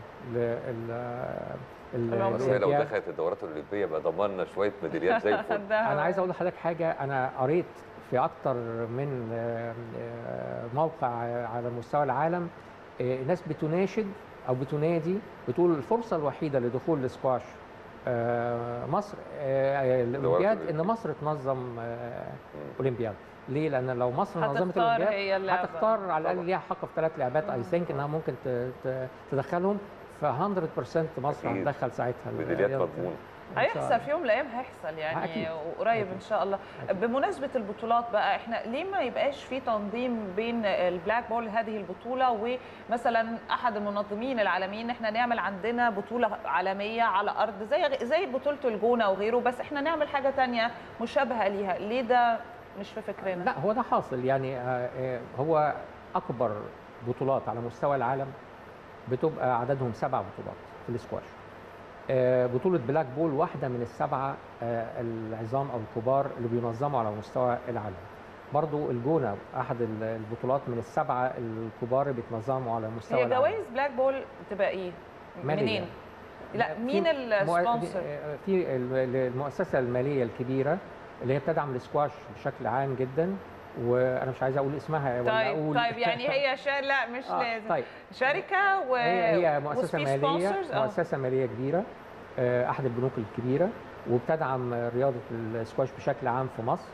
لل العمر. بس هي لو الأولمبياد. دخلت الدورات الاولمبيه بقى ضمننا شويه ميداليات زي الفل ده انا عايز اقول لحضرتك حاجه انا قريت في اكتر من آه، آه، موقع على مستوى العالم آه، ناس بتناشد او بتنادي بتقول الفرصه الوحيده لدخول السكواش آه، مصر آه، الاولمبياد ان الأولمبية. مصر تنظم آه، اولمبياد ليه لان لو مصر نظمت هتختار الاولمبياد هي اللعبة. هتختار على الاقل طبعاً. ليها حق في ثلاث لعبات اي ثينك انها ممكن ت- ت- تدخلهم ف 100% مصر أكيد. هتدخل ساعتها ميداليات الرياضة. مضمونه إن شاء الله. هيحصل في يوم من الايام هيحصل يعني أكيد. وقريب ان شاء الله أكيد. بمناسبه البطولات بقى احنا ليه ما يبقاش في تنظيم بين البلاك بول هذه البطوله ومثلا احد المنظمين العالميين ان احنا نعمل عندنا بطوله عالميه على ارض زي زي بطوله الجونه وغيره بس احنا نعمل حاجه تانية مشابهه ليها ليه ده مش في فكرنا لا هو ده حاصل يعني آه، آه، هو اكبر بطولات على مستوى العالم بتبقى عددهم سبع بطولات في الاسكواش آه، بطولة بلاك بول واحدة من السبعة آه، العظام أو الكبار اللي بينظموا على مستوى العالم برضو الجونة أحد ال- البطولات من السبعة الكبار اللي بيتنظموا على مستوى هي العالم جوائز بلاك بول تبقى ايه مالية. منين لا في مين مؤ- السبونسر في ال- المؤسسة المالية الكبيرة اللي هي بتدعم الاسكواش بشكل عام جدا وانا مش عايز اقول اسمها ولا طيب اقول طيب يعني هي شا... لا مش آه، لازم طيب شركه و هي هي مؤسسه وفي ماليه sponsors؟ آه. مؤسسه ماليه كبيره آه، احد البنوك الكبيره وبتدعم رياضه السكواش بشكل عام في مصر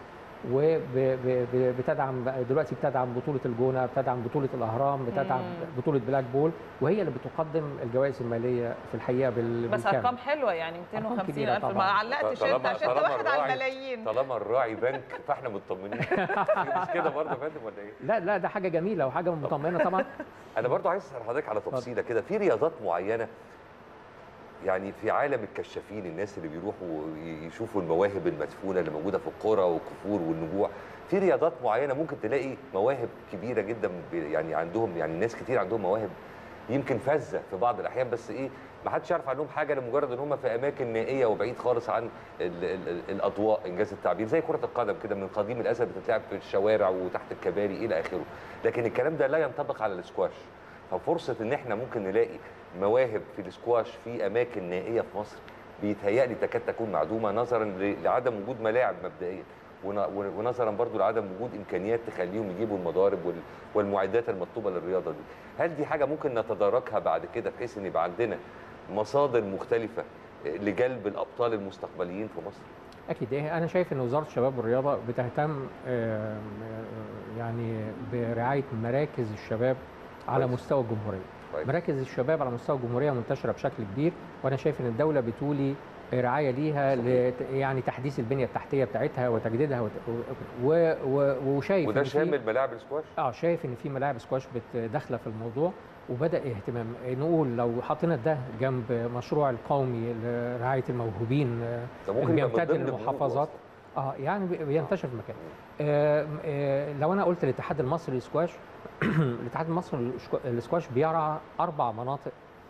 وبتدعم دلوقتي بتدعم بطوله الجونه بتدعم بطوله الاهرام بتدعم مم. بطوله بلاك بول وهي اللي بتقدم الجوائز الماليه في الحقيقه بال- بس بالكامل. ارقام حلوه يعني أرقام 250 كبيرة الف ما طبعاً. علقتش طالما- انت عشان طالما واحد على الراعي- الملايين طالما الراعي بنك فاحنا مطمنين مش كده برضه يا فندم ولا ايه؟ لا لا ده حاجه جميله وحاجه مطمئنه طبعا انا برضو عايز اسال حضرتك على تفصيله كده في رياضات معينه يعني في عالم الكشافين الناس اللي بيروحوا يشوفوا المواهب المدفونه اللي موجوده في القرى والكفور والنجوع في رياضات معينه ممكن تلاقي مواهب كبيره جدا ب- يعني عندهم يعني ناس كتير عندهم مواهب يمكن فذه في بعض الاحيان بس ايه ما حدش يعرف عنهم حاجه لمجرد ان هم في اماكن نائيه وبعيد خالص عن ال ال الاضواء انجاز التعبير زي كره القدم كده من قديم الازل بتتلعب في الشوارع وتحت الكباري الى اخره لكن الكلام ده لا ينطبق على الاسكواش ففرصه ان احنا ممكن نلاقي مواهب في الاسكواش في اماكن نائيه في مصر بيتهيألي تكاد تكون معدومه نظرا ل- لعدم وجود ملاعب مبدئيا ون- ونظرا برضو لعدم وجود امكانيات تخليهم يجيبوا المضارب وال- والمعدات المطلوبه للرياضه دي هل دي حاجه ممكن نتداركها بعد كده بحيث ان يبقى عندنا مصادر مختلفه لجلب الابطال المستقبليين في مصر اكيد إيه، انا شايف ان وزاره الشباب والرياضه بتهتم آه، يعني برعايه مراكز الشباب على كويس. مستوى الجمهوريه كويس. مراكز الشباب على مستوى الجمهوريه منتشره بشكل كبير وانا شايف ان الدوله بتولي رعايه ليها لت يعني تحديث البنيه التحتيه بتاعتها وتجديدها وت... و... و... وشايف وده إن في- شامل ملاعب السكواش اه شايف ان في ملاعب سكواش بت- داخله في الموضوع وبدا اهتمام نقول لو حطينا ده جنب مشروع القومي لرعايه الموهوبين آه، ده ممكن يبقى من بيمتد ضمن بنوده للمحافظات اه يعني بي- بينتشر في مكان آه آه لو انا قلت الاتحاد المصري للسكواش الاتحاد المصري للشكو- للسكواش بيرعى اربع مناطق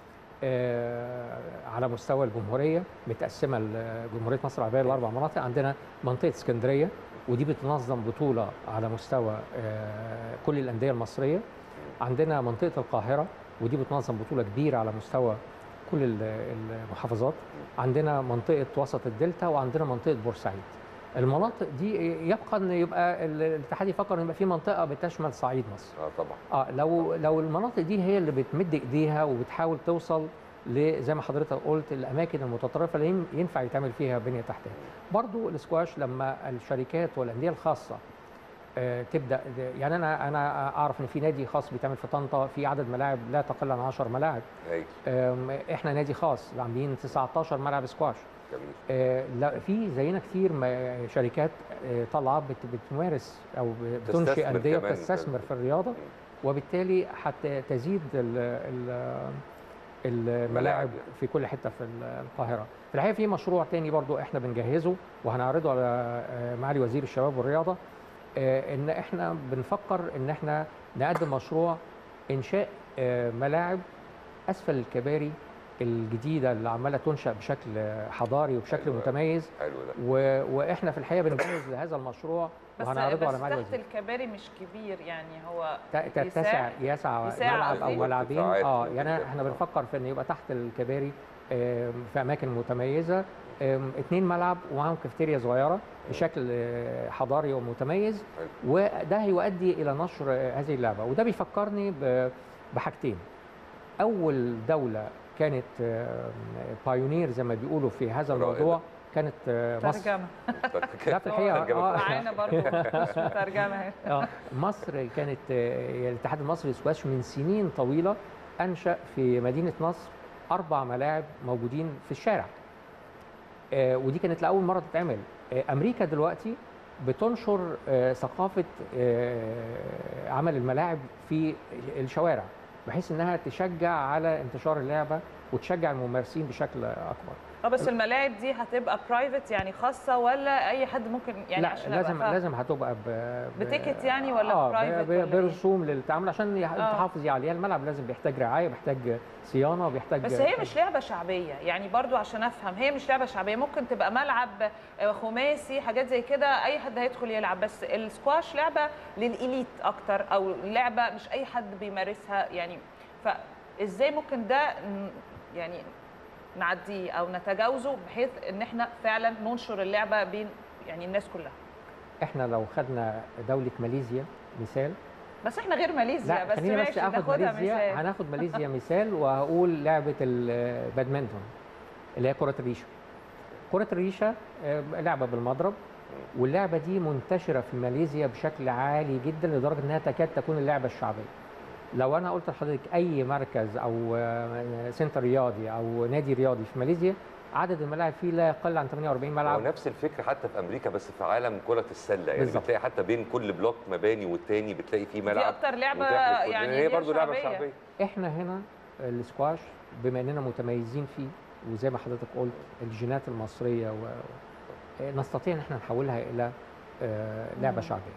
آه على مستوى الجمهوريه متقسمه لجمهوريه مصر العربيه لاربع مناطق عندنا منطقه اسكندريه ودي بتنظم بطوله على مستوى آه كل الانديه المصريه عندنا منطقه القاهره ودي بتنظم بطوله كبيره على مستوى كل ال- المحافظات عندنا منطقه وسط الدلتا وعندنا منطقه بورسعيد المناطق دي يبقى ان يبقى ال- الاتحاد يفكر ان يبقى في منطقه بتشمل صعيد مصر اه طبعا اه لو لو المناطق دي هي اللي بتمد ايديها وبتحاول توصل ل- زي ما حضرتك قلت الاماكن المتطرفه اللي ين- ينفع يتعمل فيها بنيه تحتيه برضو الاسكواش لما الشركات والانديه الخاصه آه، تبدا يعني انا انا اعرف ان في نادي خاص بيتعمل في طنطا في عدد ملاعب لا تقل عن 10 ملاعب هايل آم، احنا نادي خاص عاملين 19 ملعب سكواش جميل آه، لا في زينا كتير ما- شركات آه، طالعه بت- بتمارس او بتنشئ تستثمر انديه كمان بتستثمر في- في الرياضه وبالتالي حتى تزيد ال ال الملاعب يعني. في كل حته في القاهره في الحقيقه في مشروع تاني برضو احنا بنجهزه وهنعرضه على آه، معالي وزير الشباب والرياضه آه، ان احنا بنفكر ان احنا نقدم مشروع انشاء آه، ملاعب اسفل الكباري الجديده اللي عماله تنشا بشكل حضاري وبشكل حلو أوي. متميز حلو ده و... واحنا في الحقيقه بنجهز لهذا المشروع بس وهنعرضه على بس معالي تحت الوزير الكباري مش كبير يعني هو ت- تتسع يساع- يسع يساع ملعب او قصدي. ملعبين ارتفاعات اه في يعني الجدار. احنا بنفكر في ان يبقى تحت الكباري آم، في اماكن متميزه آم، اتنين ملعب ومعاهم كافيتيريا صغيره بشكل آه، حضاري ومتميز حلو. وده هيؤدي الى نشر آه، هذه اللعبه وده بيفكرني ب- بحاجتين اول دوله كانت بايونير زي ما بيقولوا في هذا رائدة. الموضوع كانت آه، مصر ترجمه لا في الحقيقه ترجمة آه، معانا برضه اسمه ترجمه اهي اه مصر كانت آه، الاتحاد المصري للسكواش من سنين طويله انشا في مدينه نصر اربع ملاعب موجودين في الشارع آه، ودي كانت لاول مره تتعمل آه، امريكا دلوقتي بتنشر آه، ثقافه آه، عمل الملاعب في الشوارع بحيث انها تشجع على انتشار اللعبه وتشجع الممارسين بشكل اكبر اه بس الملاعب دي هتبقى برايفت يعني خاصه ولا اي حد ممكن يعني لا عشان أبقى لازم فاهمة. لازم هتبقى ب... ب- بتيكت يعني ولا اه برايفت ب- ولا ب- إيه؟ برسوم للتعامل عشان يح- آه. تحافظي عليها الملعب لازم بيحتاج رعايه بيحتاج صيانه بيحتاج بس هي مش لعبه شعبيه يعني برضو عشان افهم هي مش لعبه شعبيه ممكن تبقى ملعب آه، خماسي حاجات زي كده اي حد هيدخل يلعب بس السكواش لعبه للإليت اكتر او لعبه مش اي حد بيمارسها يعني فازاي ممكن ده ن- يعني نعديه او نتجاوزه بحيث ان احنا فعلا ننشر اللعبه بين يعني الناس كلها احنا لو خدنا دوله ماليزيا مثال بس احنا غير ماليزيا لا بس خلينا بس ماشي اخد ناخدها ماليزيا مثال هناخد ماليزيا مثال وهقول لعبه البادمنتون اللي هي كره الريشه كره الريشه آه، لعبه بالمضرب واللعبه دي منتشره في ماليزيا بشكل عالي جدا لدرجه انها تكاد تكون اللعبه الشعبيه لو انا قلت لحضرتك اي مركز او آه، سنتر رياضي او نادي رياضي في ماليزيا عدد الملاعب فيه لا يقل عن 48 هو ملعب نفس الفكره حتى في امريكا بس في عالم كره السله يعني بالظبط. بتلاقي حتى بين كل بلوك مباني والتاني بتلاقي فيه دي ملعب اكتر لعبه متاح للكل. يعني لأن هي دي برضه لعبه شعبية. شعبيه احنا هنا السكواش بما اننا متميزين فيه وزي ما حضرتك قلت الجينات المصريه و... نستطيع ان احنا نحولها الى آه، لعبه مم. شعبيه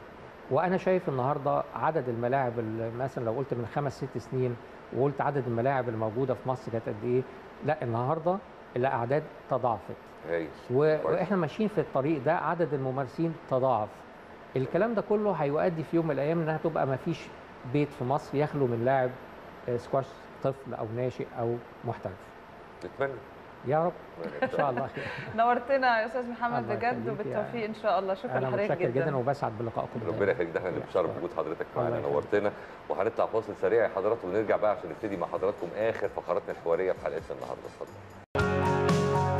وانا شايف النهارده عدد الملاعب اللي مثلا لو قلت من خمس ست سنين وقلت عدد الملاعب الموجوده في مصر كانت قد ايه لا النهارده الاعداد تضاعفت هايل و- واحنا ماشيين في الطريق ده عدد الممارسين تضاعف الكلام ده كله هيؤدي في يوم من الايام انها تبقى ما فيش بيت في مصر يخلو من لاعب آه، سكواش طفل او ناشئ او محترف نتمنى يا رب ان شاء الله خير نورتنا يا استاذ محمد الله بجد يخليك وبالتوفيق يا- ان شاء الله شكرا انا لحضرتك متشكر جدا جدا وبسعد بلقائكم ربنا يخليك ده احنا اللي بنشرف بوجود حضرتك معانا الله يخليك. نورتنا وهنطلع فاصل سريع يا حضرات ونرجع بقى عشان نبتدي مع حضراتكم اخر فقراتنا الحواريه في حلقتنا النهارده اتفضل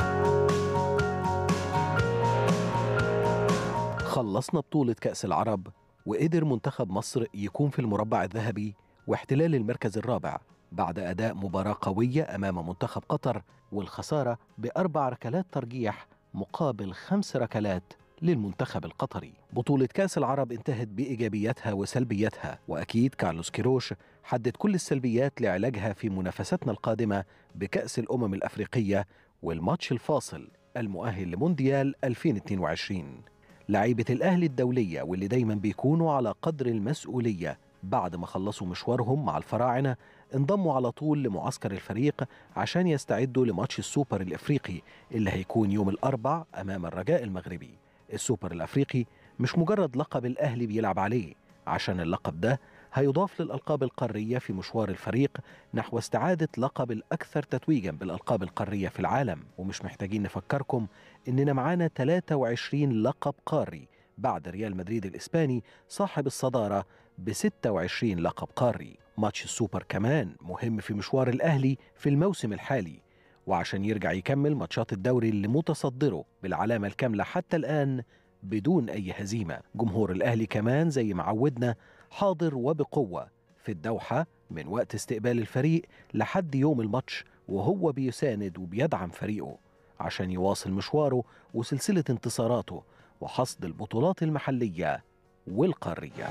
خلصنا بطولة كأس العرب وقدر منتخب مصر يكون في المربع الذهبي واحتلال المركز الرابع بعد أداء مباراة قوية أمام منتخب قطر والخسارة بأربع ركلات ترجيح مقابل خمس ركلات للمنتخب القطري بطولة كأس العرب انتهت بإيجابياتها وسلبياتها وأكيد كارلوس كيروش حدد كل السلبيات لعلاجها في منافستنا القادمة بكأس الأمم الأفريقية والماتش الفاصل المؤهل لمونديال 2022 لعيبة الأهلي الدولية واللي دايما بيكونوا على قدر المسؤولية بعد ما خلصوا مشوارهم مع الفراعنة انضموا على طول لمعسكر الفريق عشان يستعدوا لماتش السوبر الإفريقي اللي هيكون يوم الأربع أمام الرجاء المغربي السوبر الأفريقي مش مجرد لقب الأهلي بيلعب عليه عشان اللقب ده هيضاف للألقاب القارية في مشوار الفريق نحو استعادة لقب الأكثر تتويجا بالألقاب القارية في العالم ومش محتاجين نفكركم إننا معانا 23 لقب قاري بعد ريال مدريد الإسباني صاحب الصدارة ب 26 لقب قاري ماتش السوبر كمان مهم في مشوار الأهلي في الموسم الحالي وعشان يرجع يكمل ماتشات الدوري اللي متصدره بالعلامة الكاملة حتى الآن بدون أي هزيمة جمهور الأهلي كمان زي ما عودنا حاضر وبقوة في الدوحة من وقت استقبال الفريق لحد يوم الماتش وهو بيساند وبيدعم فريقه عشان يواصل مشواره وسلسلة انتصاراته وحصد البطولات المحلية والقارية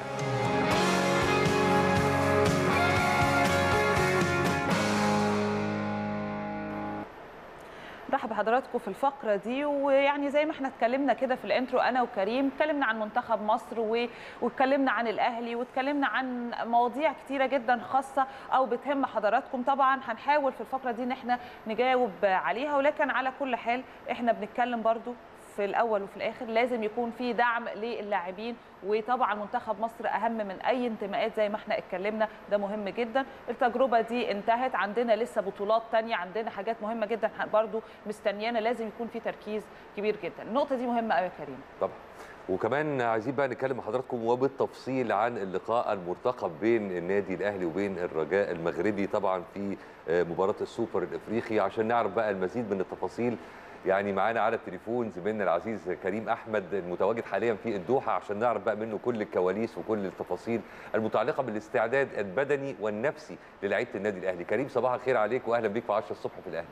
رحب بحضراتكم في الفقره دي ويعني زي ما احنا اتكلمنا كده في الانترو انا وكريم اتكلمنا عن منتخب مصر و... واتكلمنا عن الاهلي واتكلمنا عن مواضيع كتيره جدا خاصه او بتهم حضراتكم طبعا هنحاول في الفقره دي ان احنا نجاوب عليها ولكن على كل حال احنا بنتكلم برضو في الاول وفي الاخر لازم يكون في دعم للاعبين وطبعا منتخب مصر اهم من اي انتماءات زي ما احنا اتكلمنا ده مهم جدا التجربه دي انتهت عندنا لسه بطولات تانية عندنا حاجات مهمه جدا برضو مستنيانا لازم يكون في تركيز كبير جدا النقطه دي مهمه قوي يا كريم طبعا وكمان عايزين بقى نتكلم مع حضراتكم وبالتفصيل عن اللقاء المرتقب بين النادي الاهلي وبين الرجاء المغربي طبعا في مباراه السوبر الافريقي عشان نعرف بقى المزيد من التفاصيل يعني معانا على التليفون زميلنا العزيز كريم احمد المتواجد حاليا في الدوحه عشان نعرف بقى منه كل الكواليس وكل التفاصيل المتعلقه بالاستعداد البدني والنفسي للعيبه النادي الاهلي كريم صباح الخير عليك واهلا بيك في 10 الصبح في الاهلي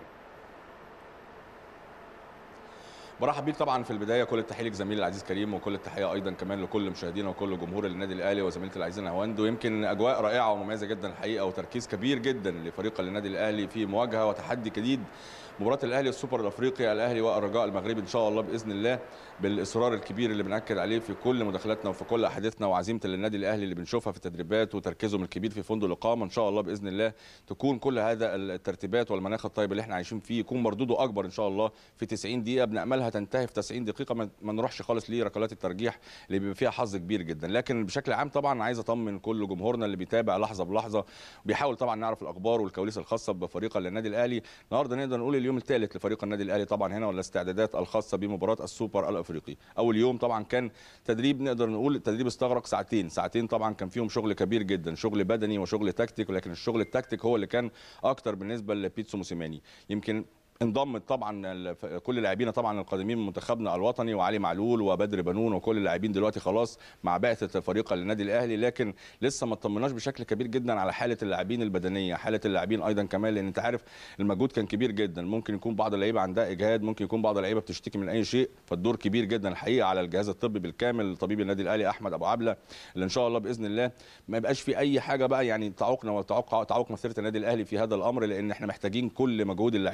برحب بيك طبعا في البدايه كل التحيه لك زميلي العزيز كريم وكل التحيه ايضا كمان لكل مشاهدينا وكل جمهور النادي الاهلي وزميلتي العزيزه هواند ويمكن اجواء رائعه ومميزه جدا الحقيقه وتركيز كبير جدا لفريق النادي الاهلي في مواجهه وتحدي جديد مباراه الاهلي السوبر الافريقي الاهلي والرجاء المغربي ان شاء الله باذن الله بالاصرار الكبير اللي بناكد عليه في كل مداخلاتنا وفي كل احاديثنا وعزيمه النادي الاهلي اللي بنشوفها في التدريبات وتركيزهم الكبير في فندق الاقامه ان شاء الله باذن الله تكون كل هذا الترتيبات والمناخ الطيب اللي احنا عايشين فيه يكون مردوده اكبر ان شاء الله في 90 دقيقه بناملها تنتهي في 90 دقيقه ما نروحش خالص لركلات الترجيح اللي بيبقى فيها حظ كبير جدا لكن بشكل عام طبعا عايز اطمن كل جمهورنا اللي بيتابع لحظه بلحظه بيحاول طبعا نعرف الاخبار والكواليس الخاصه بفريق النادي الاهلي النهارده نقدر نقول اليوم الثالث لفريق النادي الاهلي طبعا هنا والاستعدادات الخاصه بمباراه السوبر الافريقي اول يوم طبعا كان تدريب نقدر نقول التدريب استغرق ساعتين ساعتين طبعا كان فيهم شغل كبير جدا شغل بدني وشغل تكتيك ولكن الشغل التكتيك هو اللي كان اكتر بالنسبه لبيتسو موسيماني يمكن انضمت طبعا كل لاعبينا طبعا القادمين من منتخبنا الوطني وعلي معلول وبدر بنون وكل اللاعبين دلوقتي خلاص مع بعثه فريق النادي الاهلي لكن لسه ما اطمناش بشكل كبير جدا على حاله اللاعبين البدنيه حاله اللاعبين ايضا كمان لان انت عارف المجهود كان كبير جدا ممكن يكون بعض اللعيبه عندها اجهاد ممكن يكون بعض اللعيبه بتشتكي من اي شيء فالدور كبير جدا الحقيقه على الجهاز الطبي بالكامل طبيب النادي الاهلي احمد ابو عبله اللي ان شاء الله باذن الله ما يبقاش في اي حاجه بقى يعني تعوقنا وتعوق تعوق مسيره النادي الاهلي في هذا الامر لان احنا محتاجين كل مجهود اللعيبه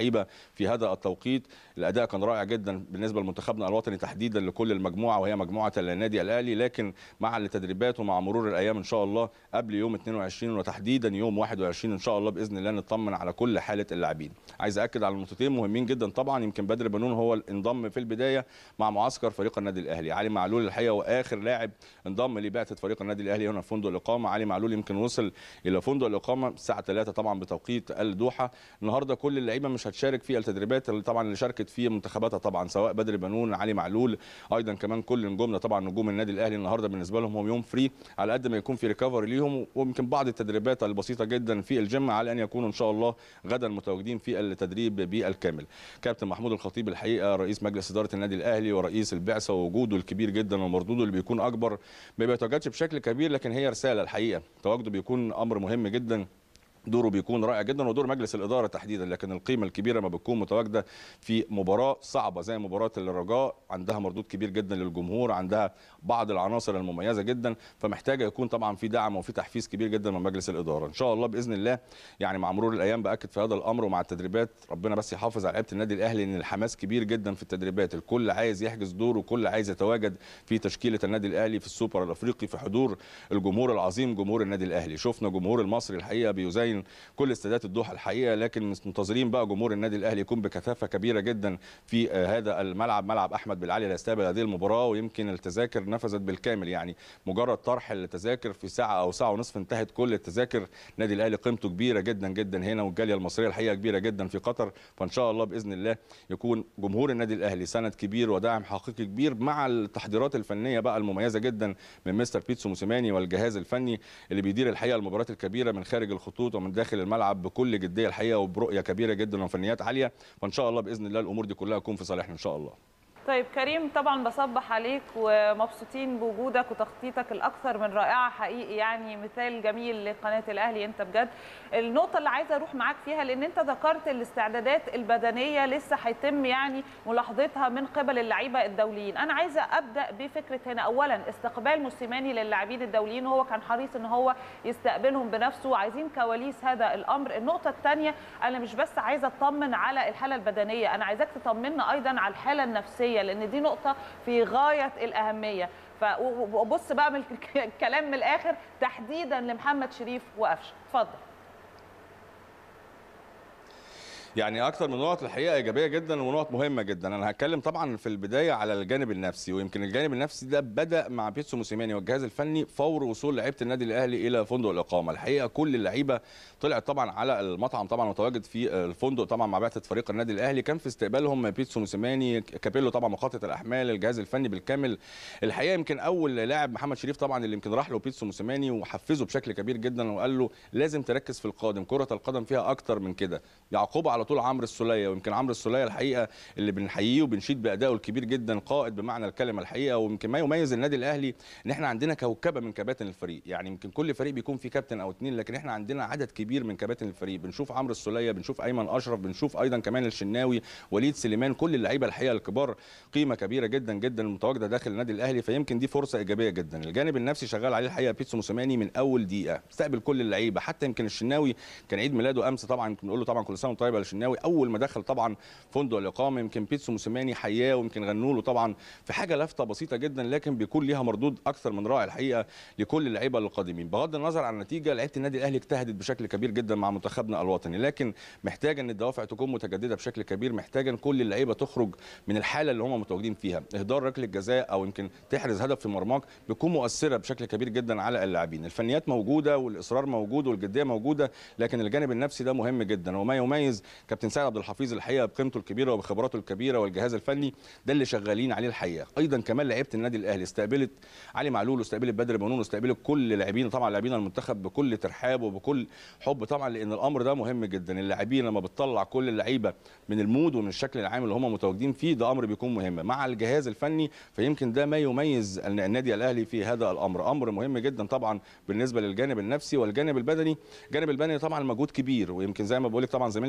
في هذا التوقيت الاداء كان رائع جدا بالنسبه لمنتخبنا الوطني تحديدا لكل المجموعه وهي مجموعه النادي الاهلي لكن مع التدريبات ومع مرور الايام ان شاء الله قبل يوم 22 وتحديدا يوم 21 ان شاء الله باذن الله نطمن على كل حاله اللاعبين عايز اكد على نقطتين مهمين جدا طبعا يمكن بدر بنون هو اللي انضم في البدايه مع معسكر فريق النادي الاهلي علي معلول الحقيقه واخر لاعب انضم لبعثه فريق النادي الاهلي هنا في فندق الاقامه علي معلول يمكن وصل الى فندق الاقامه الساعه 3 طبعا بتوقيت الدوحه النهارده كل اللعيبه مش هتشارك في التدريبات اللي طبعا اللي شاركت في منتخباتها طبعا سواء بدر بنون علي معلول ايضا كمان كل نجومنا طبعا نجوم النادي الاهلي النهارده بالنسبه لهم هو يوم فري على قد ما يكون في ريكفري ليهم ويمكن بعض التدريبات البسيطه جدا في الجيم على ان يكونوا ان شاء الله غدا متواجدين في التدريب بالكامل كابتن محمود الخطيب الحقيقه رئيس مجلس اداره النادي الاهلي ورئيس البعثه ووجوده الكبير جدا ومردوده اللي بيكون اكبر ما بيتواجدش بشكل كبير لكن هي رساله الحقيقه تواجده بيكون امر مهم جدا دوره بيكون رائع جدا ودور مجلس الاداره تحديدا لكن القيمه الكبيره ما بتكون متواجده في مباراه صعبه زي مباراه الرجاء عندها مردود كبير جدا للجمهور عندها بعض العناصر المميزه جدا فمحتاجه يكون طبعا في دعم وفي تحفيز كبير جدا من مجلس الاداره ان شاء الله باذن الله يعني مع مرور الايام باكد في هذا الامر ومع التدريبات ربنا بس يحافظ على لعيبه النادي الاهلي ان الحماس كبير جدا في التدريبات الكل عايز يحجز دور وكل عايز يتواجد في تشكيله النادي الاهلي في السوبر الافريقي في حضور الجمهور العظيم جمهور النادي الاهلي شفنا جمهور المصري الحقيقه بيزين كل استادات الدوحه الحقيقه لكن منتظرين بقى جمهور النادي الاهلي يكون بكثافه كبيره جدا في هذا الملعب ملعب احمد بالعلي ليستقبل هذه المباراه ويمكن التذاكر نفذت بالكامل يعني مجرد طرح التذاكر في ساعه او ساعه ونصف انتهت كل التذاكر النادي الاهلي قيمته كبيره جدا جدا هنا والجاليه المصريه الحقيقه كبيره جدا في قطر فان شاء الله باذن الله يكون جمهور النادي الاهلي سند كبير وداعم حقيقي كبير مع التحضيرات الفنيه بقى المميزه جدا من مستر بيتسو موسيماني والجهاز الفني اللي بيدير الحقيقه المباريات الكبيره من خارج الخطوط ومن داخل الملعب بكل جديه الحقيقه وبرؤيه كبيره جدا وفنيات عاليه فان شاء الله باذن الله الامور دي كلها تكون في صالحنا ان شاء الله طيب كريم طبعا بصبح عليك ومبسوطين بوجودك وتخطيطك الاكثر من رائعه حقيقي يعني مثال جميل لقناه الاهلي انت بجد النقطه اللي عايزه اروح معاك فيها لان انت ذكرت الاستعدادات البدنيه لسه هيتم يعني ملاحظتها من قبل اللعيبه الدوليين انا عايزه ابدا بفكره هنا اولا استقبال موسيماني للاعبين الدوليين وهو كان حريص ان هو يستقبلهم بنفسه وعايزين كواليس هذا الامر النقطه الثانيه انا مش بس عايزه اطمن على الحاله البدنيه انا عايزاك تطمنا ايضا على الحاله النفسيه لان دي نقطه في غايه الاهميه فبص بقى من الكلام من الاخر تحديدا لمحمد شريف وقفشه اتفضل يعني اكتر من نقط الحقيقه ايجابيه جدا ونقط مهمه جدا انا هتكلم طبعا في البدايه على الجانب النفسي ويمكن الجانب النفسي ده بدا مع بيتسو موسيماني والجهاز الفني فور وصول لعيبه النادي الاهلي الى فندق الاقامه الحقيقه كل اللعيبه طلعت طبعا على المطعم طبعا متواجد في الفندق طبعا مع بعثه فريق النادي الاهلي كان في استقبالهم بيتسو موسيماني كابيلو طبعا مخطط الاحمال الجهاز الفني بالكامل الحقيقه يمكن اول لاعب محمد شريف طبعا اللي يمكن راح له بيتسو موسيماني وحفزه بشكل كبير جدا وقال له لازم تركز في القادم كره القدم فيها اكتر من كده يعقوب على طول عمرو السوليه ويمكن عمرو السوليه الحقيقه اللي بنحييه وبنشيد بادائه الكبير جدا قائد بمعنى الكلمه الحقيقه ويمكن ما يميز النادي الاهلي ان احنا عندنا كوكبه من كباتن الفريق يعني يمكن كل فريق بيكون فيه كابتن او اثنين لكن احنا عندنا عدد كبير من كباتن الفريق بنشوف عمرو السوليه بنشوف ايمن اشرف بنشوف ايضا كمان الشناوي وليد سليمان كل اللعيبه الحقيقه الكبار قيمه كبيره جدا جدا متواجده داخل النادي الاهلي فيمكن دي فرصه ايجابيه جدا الجانب النفسي شغال عليه الحقيقه بيتسو موسيماني من اول دقيقه استقبل كل اللعيبه حتى يمكن الشناوي كان عيد ميلاده امس طبعا بنقول له طبعا كل سنه وانت طيب يا الشناوي اول ما دخل طبعا فندق الاقامه يمكن بيتسو موسيماني حياه ويمكن غنوا له طبعا في حاجه لافته بسيطه جدا لكن بيكون ليها مردود اكثر من رائع الحقيقه لكل اللعيبه القادمين بغض النظر عن النتيجه لعيبه النادي الاهلي اجتهدت بشكل كبير جدا مع منتخبنا الوطني لكن محتاجه ان الدوافع تكون متجدده بشكل كبير محتاجه ان كل اللعيبه تخرج من الحاله اللي هم متواجدين فيها اهدار ركله جزاء او يمكن تحرز هدف في مرماك بتكون مؤثره بشكل كبير جدا على اللاعبين الفنيات موجوده والاصرار موجود والجديه موجوده لكن الجانب النفسي ده مهم جدا وما يميز كابتن سعد عبد الحفيظ الحقيقه بقيمته الكبيره وبخبراته الكبيره والجهاز الفني ده اللي شغالين عليه الحقيقه ايضا كمان لعيبه النادي الاهلي استقبلت علي معلول واستقبلت بدر بنون واستقبلت كل لاعبين طبعا لاعبين المنتخب بكل ترحاب وبكل حب طبعا لان الامر ده مهم جدا اللاعبين لما بتطلع كل اللعيبه من المود ومن الشكل العام اللي هم متواجدين فيه ده امر بيكون مهم مع الجهاز الفني فيمكن ده ما يميز النادي الاهلي في هذا الامر امر مهم جدا طبعا بالنسبه للجانب النفسي والجانب البدني الجانب البدني طبعا مجهود كبير ويمكن زي ما بقول لك طبعا زميلتي الهواند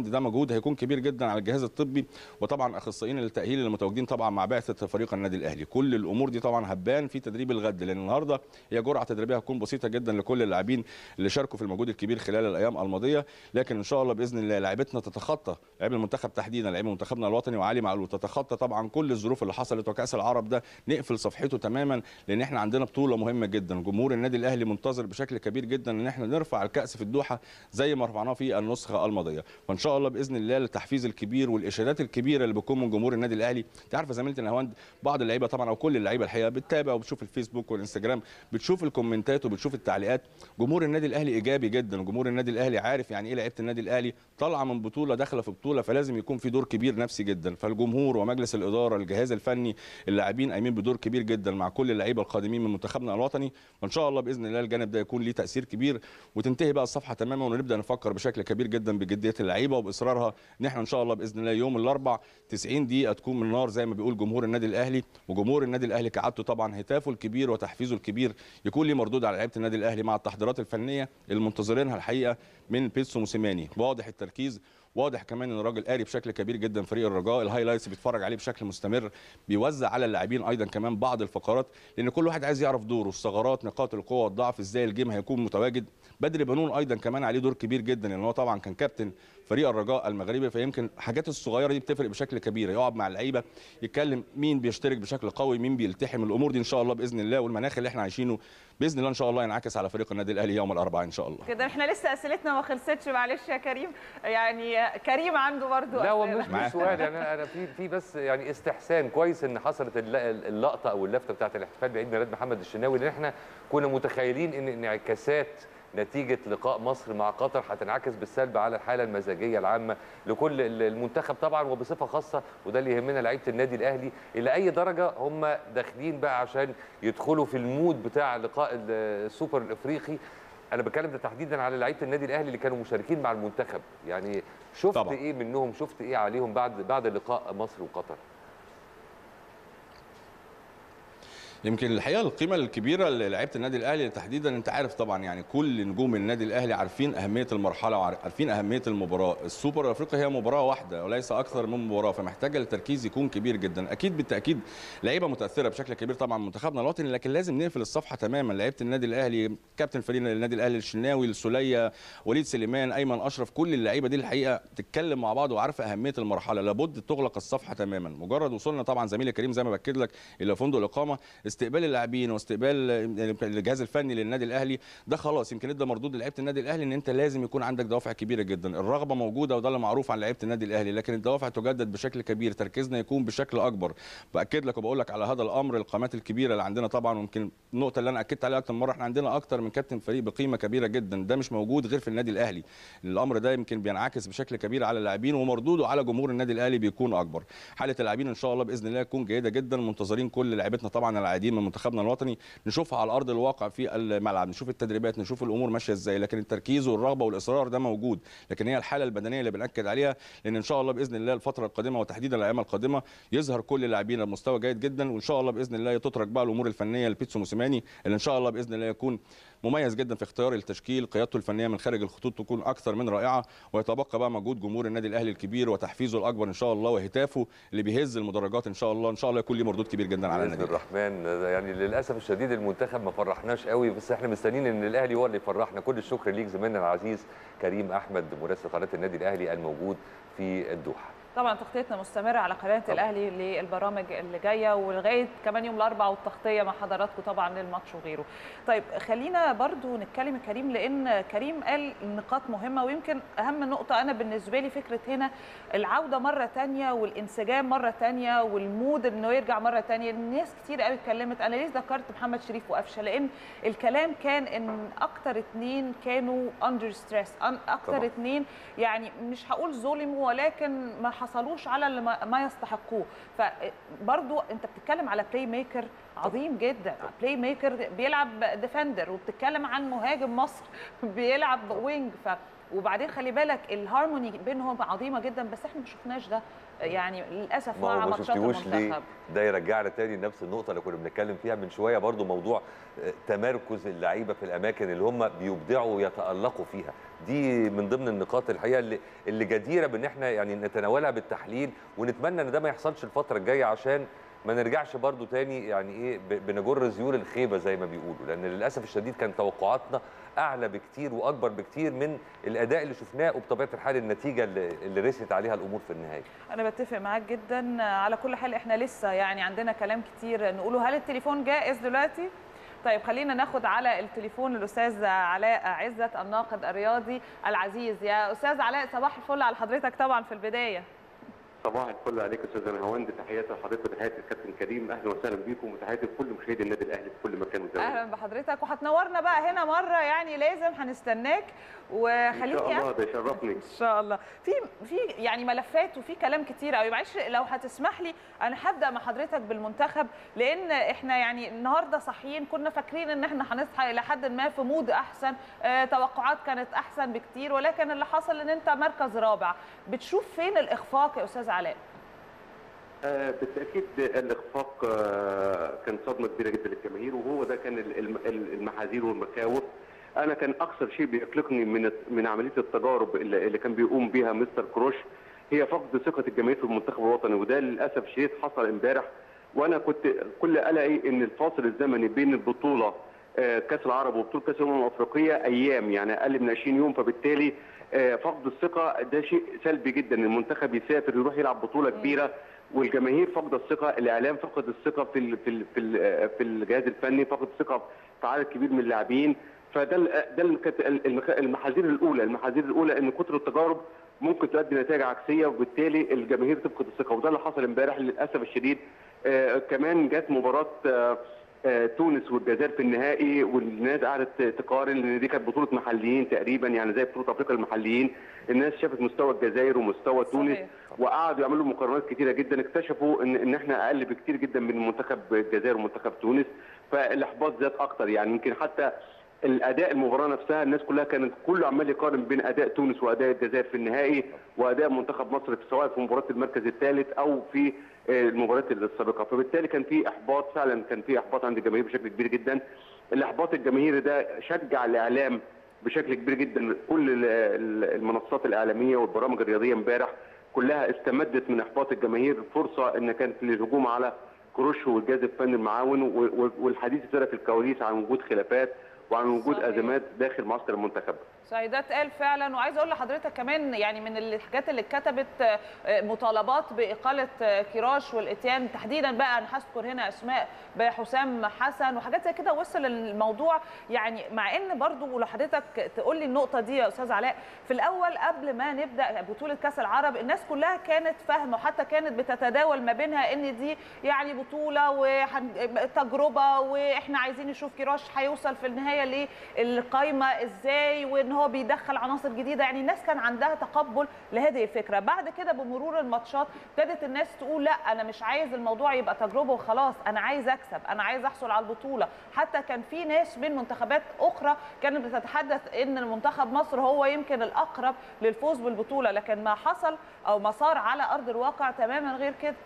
الهاوند ده مجهود هيكون كبير جدا على الجهاز الطبي وطبعا اخصائيين التاهيل اللي متواجدين طبعا مع بعثه فريق النادي الاهلي كل الامور دي طبعا هتبان في تدريب الغد لان النهارده هي جرعه تدريبيه هتكون بسيطه جدا لكل اللاعبين اللي شاركوا في المجهود الكبير خلال الايام الماضيه لكن ان شاء الله باذن الله لعيبتنا تتخطى لعيبه المنتخب تحديدا لعيبه منتخبنا الوطني وعلي معلول تتخطى طبعا كل الظروف اللي حصلت وكاس العرب ده نقفل صفحته تماما لان احنا عندنا بطوله مهمه جدا جمهور النادي الاهلي منتظر بشكل كبير جدا ان احنا نرفع الكاس في الدوحه زي ما رفعناه في النسخه الماضيه فان شاء الله باذن الله التحفيز الكبير والاشادات الكبيره اللي بتكون من جمهور النادي الاهلي انت عارفه زميلتي نهاوند بعض اللعيبه طبعا او كل اللعيبه الحقيقه بتتابع وبتشوف الفيسبوك والانستجرام بتشوف الكومنتات وبتشوف التعليقات جمهور النادي الاهلي ايجابي جدا جمهور النادي الاهلي عارف يعني ايه لعيبه النادي الاهلي طالعه من بطوله داخله في بطوله فلازم يكون في دور كبير نفسي جدا فالجمهور ومجلس الاداره الجهاز الفني اللاعبين قايمين بدور كبير جدا مع كل اللعيبه القادمين من منتخبنا الوطني فان شاء الله باذن الله الجانب ده يكون ليه تاثير كبير وتنتهي بقى الصفحه تماما ونبدا نفكر بشكل كبير جدا بجديه اللعيبه وباصرارها ان احنا ان شاء الله باذن الله يوم الاربع 90 دقيقه تكون من نار زي ما بيقول جمهور النادي الاهلي وجمهور النادي الاهلي كعادته طبعا هتافه الكبير وتحفيزه الكبير يكون ليه مردود على لعيبه النادي الاهلي مع التحضيرات الفنيه المنتظرينها الحقيقه من بيتسو موسيماني واضح التركيز واضح كمان ان الراجل قاري بشكل كبير جدا فريق الرجاء الهايلايتس بيتفرج عليه بشكل مستمر بيوزع على اللاعبين ايضا كمان بعض الفقرات لان كل واحد عايز يعرف دوره الثغرات نقاط القوه والضعف ازاي الجيم هيكون متواجد بدري بنون ايضا كمان عليه دور كبير جدا لان هو طبعا كان كابتن فريق الرجاء المغربي فيمكن الحاجات الصغيره دي بتفرق بشكل كبير يقعد مع اللعيبه يتكلم مين بيشترك بشكل قوي مين بيلتحم الامور دي ان شاء الله باذن الله والمناخ اللي احنا عايشينه باذن الله ان شاء الله ينعكس على فريق النادي الاهلي يوم الاربعاء ان شاء الله كده احنا لسه اسئلتنا ما خلصتش معلش يا كريم يعني كريم عنده برضو لا هو أسئلة. مش مش سؤال يعني انا انا في في بس يعني استحسان كويس ان حصلت الل- اللقطه او اللفته بتاعت الاحتفال بعيد ميلاد محمد الشناوي لان احنا كنا متخيلين ان انعكاسات نتيجه لقاء مصر مع قطر هتنعكس بالسلب على الحاله المزاجيه العامه لكل ال- المنتخب طبعا وبصفه خاصه وده اللي يهمنا لعيبه النادي الاهلي الى اي درجه هم داخلين بقى عشان يدخلوا في المود بتاع لقاء ال- السوبر الافريقي انا بتكلم ده تحديدا على لعيبه النادي الاهلي اللي كانوا مشاركين مع المنتخب يعني شفت طبعاً. ايه منهم شفت ايه عليهم بعد بعد لقاء مصر وقطر يمكن الحقيقه القيمه الكبيره للعيبه النادي الاهلي تحديدا انت عارف طبعا يعني كل نجوم النادي الاهلي عارفين اهميه المرحله وعارفين اهميه المباراه السوبر الافريقي هي مباراه واحده وليس اكثر من مباراه فمحتاجه التركيز يكون كبير جدا اكيد بالتاكيد لعيبه متاثره بشكل كبير طبعا من منتخبنا الوطني لكن لازم نقفل الصفحه تماما لعيبه النادي الاهلي كابتن فريق النادي الاهلي الشناوي السوليه وليد سليمان ايمن اشرف كل اللعيبه دي الحقيقه تتكلم مع بعض وعارفه اهميه المرحله لابد تغلق الصفحه تماما مجرد وصولنا طبعا زميلي كريم زي ما باكد لك الى فندق الاقامه استقبال اللاعبين واستقبال الجهاز الفني للنادي الاهلي ده خلاص يمكن ادى مردود للعيبه النادي الاهلي ان انت لازم يكون عندك دوافع كبيره جدا الرغبه موجوده وده اللي معروف عن لعيبه النادي الاهلي لكن الدوافع تجدد بشكل كبير تركيزنا يكون بشكل اكبر باكد لك وبقول لك على هذا الامر القامات الكبيره اللي عندنا طبعا ويمكن النقطه اللي انا اكدت عليها اكتر مره احنا عندنا اكتر من كابتن فريق بقيمه كبيره جدا ده مش موجود غير في النادي الاهلي الامر ده يمكن بينعكس بشكل كبير على اللاعبين ومردوده على جمهور النادي الاهلي بيكون اكبر حاله اللاعبين ان شاء الله باذن الله تكون جيده جدا منتظرين كل لعيبتنا طبعا العاديين من منتخبنا الوطني نشوفها على ارض الواقع في الملعب نشوف التدريبات نشوف الامور ماشيه ازاي لكن التركيز والرغبه والاصرار ده موجود لكن هي الحاله البدنيه اللي بناكد عليها لان ان شاء الله باذن الله الفتره القادمه وتحديدا الايام القادمه يظهر كل اللاعبين بمستوى جيد جدا وان شاء الله باذن الله تترك بقى الامور الفنيه لبيتسو موسيماني اللي ان شاء الله باذن الله يكون مميز جدا في اختيار التشكيل قيادته الفنيه من خارج الخطوط تكون اكثر من رائعه ويتبقى بقى مجهود جمهور النادي الاهلي الكبير وتحفيزه الاكبر ان شاء الله وهتافه اللي بيهز المدرجات ان شاء الله ان شاء الله يكون ليه مردود كبير جدا على باذن النادي الرحمن يعني للاسف الشديد المنتخب ما فرحناش قوي بس احنا مستنيين ان الاهلي هو اللي يفرحنا كل الشكر ليك زميلنا العزيز كريم احمد مراسل قناه النادي الاهلي الموجود في الدوحه طبعا تغطيتنا مستمره على قناه الاهلي للبرامج اللي جايه ولغايه كمان يوم الاربعاء والتغطيه مع حضراتكم طبعا للماتش وغيره. طيب خلينا برضو نتكلم يا كريم لان كريم قال نقاط مهمه ويمكن اهم نقطه انا بالنسبه لي فكره هنا العوده مره ثانيه والانسجام مره ثانيه والمود انه يرجع مره ثانيه الناس كتير قوي اتكلمت انا ليه ذكرت محمد شريف وقفشه لان الكلام كان ان اكتر اثنين كانوا اندر ستريس اكتر طبعاً. اثنين يعني مش هقول ظلموا ولكن ما حصلوش على اللي ما ما يستحقوه فبرضو انت بتتكلم على بلاي ميكر عظيم جدا بلاي ميكر بيلعب ديفندر وبتتكلم عن مهاجم مصر بيلعب وينج ف وبعدين خلي بالك الهارموني بينهم عظيمه جدا بس احنا ما شفناش ده يعني للاسف ما مع هو ما ماتشات شفتيهوش ليه المنتخب ده يرجعنا تاني لنفس النقطه اللي كنا بنتكلم فيها من شويه برضو موضوع آه، تمركز اللعيبه في الاماكن اللي هم بيبدعوا ويتالقوا فيها دي من ضمن النقاط الحقيقه اللي اللي جديره بان احنا يعني نتناولها بالتحليل ونتمنى ان ده ما يحصلش الفتره الجايه عشان ما نرجعش برضو تاني يعني ايه ب- بنجر زيول الخيبه زي ما بيقولوا لان للاسف الشديد كان توقعاتنا اعلى بكتير واكبر بكتير من الاداء اللي شفناه وبطبيعه الحال النتيجه اللي, اللي رست عليها الامور في النهايه انا بتفق معاك جدا على كل حال احنا لسه يعني عندنا كلام كتير نقوله هل التليفون جاهز دلوقتي طيب خلينا ناخد على التليفون الاستاذ علاء عزت الناقد الرياضي العزيز يا استاذ علاء صباح الفل على حضرتك طبعا في البدايه صباح الفل عليك يا استاذ هوند تحياتي لحضرتك وتحياتي للكابتن كريم اهلا وسهلا بيكم وتحياتي لكل مشاهدي النادي الاهلي في كل مكان وزمان اهلا بحضرتك وهتنورنا بقى هنا مره يعني لازم هنستناك ان وخليك شاء يعني الله ده يشرفني ان شاء الله في في يعني ملفات وفي كلام كتير قوي معلش لو هتسمح لي انا هبدا مع حضرتك بالمنتخب لان احنا يعني النهارده صاحيين كنا فاكرين ان احنا هنصحى الى حد ما في مود احسن آه توقعات كانت احسن بكتير ولكن اللي حصل ان انت مركز رابع بتشوف فين الاخفاق يا استاذ علاء آه بالتاكيد الاخفاق آه كان صدمه كبيره جدا للجماهير وهو ده كان ال- الم- ال- المحاذير والمخاوف انا كان اكثر شيء بيقلقني من من عمليه التجارب اللي اللي كان بيقوم بيها مستر كروش هي فقد ثقه الجماهير في المنتخب الوطني وده للاسف الشديد حصل امبارح وانا كنت كل قلقي ان الفاصل الزمني بين البطوله آه، كاس العرب وبطوله كاس الامم الافريقيه ايام يعني اقل من 20 يوم فبالتالي آه، فقد الثقه ده شيء سلبي جدا المنتخب يسافر يروح يلعب بطوله كبيره والجماهير فقد الثقه الاعلام فقد الثقه في ال في ال في, ال في الجهاز الفني فقد الثقه في عدد كبير من اللاعبين فده ال- ده اللي كانت ال- المخ- المحاذير الاولى المحاذير الاولى ان كتر التجارب ممكن تؤدي نتائج عكسيه وبالتالي الجماهير تفقد الثقه وده اللي حصل امبارح للاسف الشديد آه كمان جت مباراه آه آه، تونس والجزائر في النهائي والناس قعدت تقارن لان دي كانت بطوله محليين تقريبا يعني زي بطوله افريقيا المحليين الناس شافت مستوى الجزائر ومستوى تونس صحيح. وقعدوا يعملوا مقارنات كتيره جدا اكتشفوا ان ان احنا اقل بكتير جدا من منتخب الجزائر ومنتخب تونس فالاحباط زاد اكتر يعني يمكن حتى الاداء المباراه نفسها الناس كلها كانت كله عمال يقارن بين اداء تونس واداء الجزائر في النهائي واداء منتخب مصر في سواء في مباراه المركز الثالث او في آه، المباريات السابقه فبالتالي كان في احباط فعلا كان في احباط عند الجماهير بشكل كبير جدا الاحباط الجماهيري ده شجع الاعلام بشكل كبير جدا كل ال- ال- المنصات الاعلاميه والبرامج الرياضيه امبارح كلها استمدت من احباط الجماهير فرصه ان كانت للهجوم على كروش والجهاز الفني المعاون و- و- والحديث ابتدى في الكواليس عن وجود خلافات وعن وجود صحيح. ازمات داخل معسكر المنتخب صحيح ده اتقال فعلا وعايزه اقول لحضرتك كمان يعني من الحاجات اللي اتكتبت آه، مطالبات باقاله آه، كيراش والاتيان تحديدا بقى انا هذكر هنا اسماء بحسام حسن وحاجات زي كده وصل الموضوع يعني مع ان برضو لو حضرتك تقول لي النقطه دي يا استاذ علاء في الاول قبل ما نبدا بطوله كاس العرب الناس كلها كانت فاهمه وحتى كانت بتتداول ما بينها ان دي يعني بطوله وتجربه واحنا عايزين نشوف كيراش هيوصل في النهايه للقايمه ازاي وان هو بيدخل عناصر جديده يعني الناس كان عندها تقبل لهذه الفكره بعد كده بمرور الماتشات ابتدت الناس تقول لا انا مش عايز الموضوع يبقى تجربه وخلاص انا عايز اكسب انا عايز احصل على البطوله حتى كان في ناس من منتخبات اخرى كانت بتتحدث ان المنتخب مصر هو يمكن الاقرب للفوز بالبطوله لكن ما حصل او ما صار على ارض الواقع تماما غير كده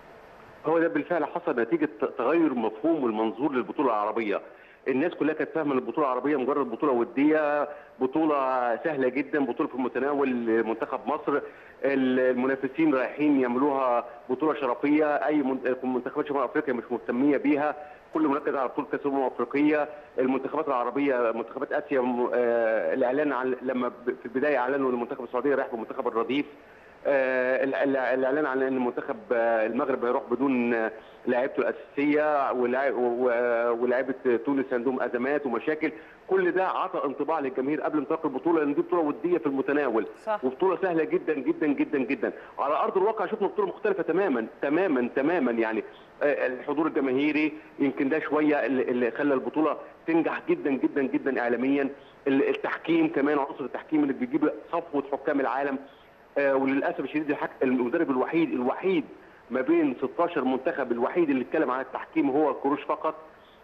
هو ده بالفعل حصل نتيجه تغير مفهوم والمنظور للبطوله العربيه الناس كلها كانت فاهمه ان البطوله العربيه مجرد بطوله وديه بطوله سهله جدا بطوله في متناول منتخب مصر المنافسين رايحين يعملوها بطوله شرفيه اي من- منتخبات شمال افريقيا مش مهتميه بيها كل مركز على بطوله كاس الامم الافريقيه المنتخبات العربيه منتخبات اسيا م- آه، الاعلان عن لما ب- في البدايه اعلنوا ان المنتخب السعوديه رايح بمنتخب الرديف آه، ال- ال- الاعلان عن ان منتخب آه، المغرب هيروح بدون آه، لاعيبته الاساسيه ولاع- و- و- ولاعيبه تونس عندهم ازمات ومشاكل كل ده عطى انطباع للجماهير قبل انطلاق البطوله ان دي بطوله وديه في المتناول صح. وبطوله سهله جدا جدا جدا جدا على ارض الواقع شفنا بطوله مختلفه تماما تماما تماما يعني آه، الحضور الجماهيري يمكن ده شويه اللي اللي خلى البطوله تنجح جدا جدا جدا اعلاميا ال- التحكيم كمان عنصر التحكيم اللي بيجيب صفوه حكام العالم آه، وللاسف الشديد الحك... المدرب الوحيد الوحيد ما بين 16 منتخب الوحيد اللي اتكلم عن التحكيم هو كروش فقط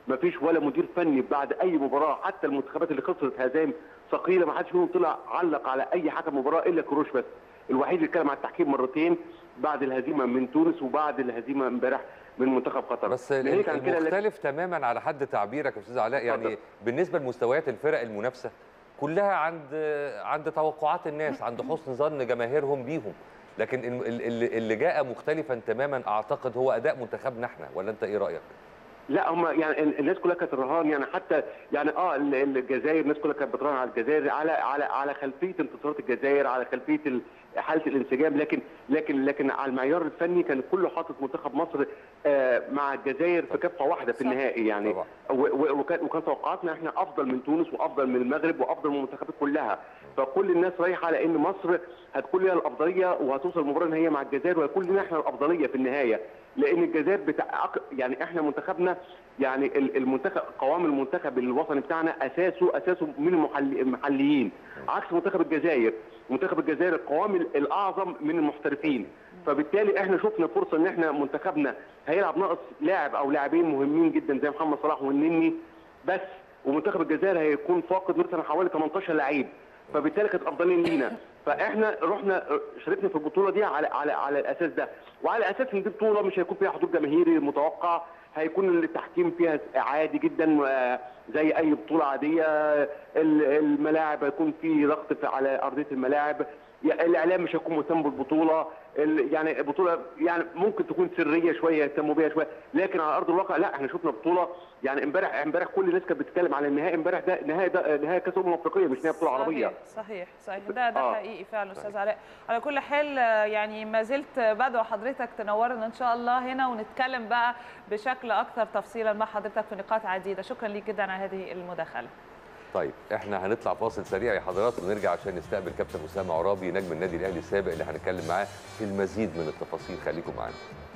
ما فيش ولا مدير فني بعد اي مباراه حتى المنتخبات اللي خسرت هزائم ثقيله ما حدش فيهم طلع علق على اي حكم مباراه الا كروش بس الوحيد اللي اتكلم على التحكيم مرتين بعد الهزيمه من تونس وبعد الهزيمه امبارح من منتخب قطر بس ناهيك عن كده لكن- المختلف تماما على حد تعبيرك يا استاذ علاء يعني اتفضل. بالنسبه لمستويات الفرق المنافسه كلها عند عند توقعات الناس عند حسن ظن جماهيرهم بيهم لكن ال- ال- ال- اللي جاء مختلفا تماما اعتقد هو اداء منتخبنا احنا ولا انت ايه رايك لا هم يعني ال- الناس كلها كانت رهان يعني حتى يعني اه ال- الجزائر الناس كلها كانت بتراهن على الجزائر على على على خلفيه انتصارات الجزائر على خلفيه ال- حاله الانسجام لكن لكن لكن على المعيار الفني كان كله حاطط منتخب مصر آه مع الجزائر في كفه واحده في صح. النهائي يعني طبعا. و- و- وكان وكان توقعاتنا احنا افضل من تونس وافضل من المغرب وافضل من المنتخبات كلها فكل الناس رايحه على ان مصر هتكون لها الافضليه وهتوصل المباراه النهائيه مع الجزائر وهيكون لنا احنا الافضليه في النهايه لان الجزائر بتاع يعني احنا منتخبنا يعني ال- المنتخب قوام المنتخب الوطني بتاعنا اساسه اساسه من المحل- المحليين عكس منتخب الجزائر منتخب الجزائر القوام ال- الاعظم من المحترفين فبالتالي احنا شفنا فرصه ان احنا منتخبنا هيلعب ناقص لاعب او لاعبين مهمين جدا زي محمد صلاح والنني بس ومنتخب الجزائر هيكون فاقد مثلا حوالي 18 لعيب فبالتالي كانت افضلين لينا فاحنا رحنا شاركنا في البطوله دي على على على الاساس ده وعلى اساس ان دي بطوله مش هيكون فيها حضور جماهيري متوقع هيكون التحكيم فيها عادي جدا آه، زي اي بطوله عاديه ال- الملاعب هيكون في ضغط في- على ارضيه الملاعب يا- الاعلام مش هيكون مهتم بالبطوله ال- يعني البطوله يعني ممكن تكون سريه شويه يهتموا بيها شويه لكن على ارض الواقع لا احنا شفنا بطوله يعني امبارح امبارح كل الناس كانت بتتكلم على النهائي امبارح ده نهائي ده نهائي كاس الامم الافريقيه مش نهائي بطوله عربيه صحيح صحيح صحيح ده ده آه. حقيقي فعلا استاذ علاء على كل حال آه، يعني ما زلت بدعو حضرتك تنورنا ان شاء الله هنا ونتكلم بقى بشكل اكثر تفصيلا مع حضرتك في نقاط عديده شكرا ليك جدا على هذه المداخله طيب احنا هنطلع فاصل سريع يا حضرات ونرجع عشان نستقبل كابتن اسامه عرابي نجم النادي الاهلي السابق اللي هنتكلم معاه في المزيد من التفاصيل خليكم معانا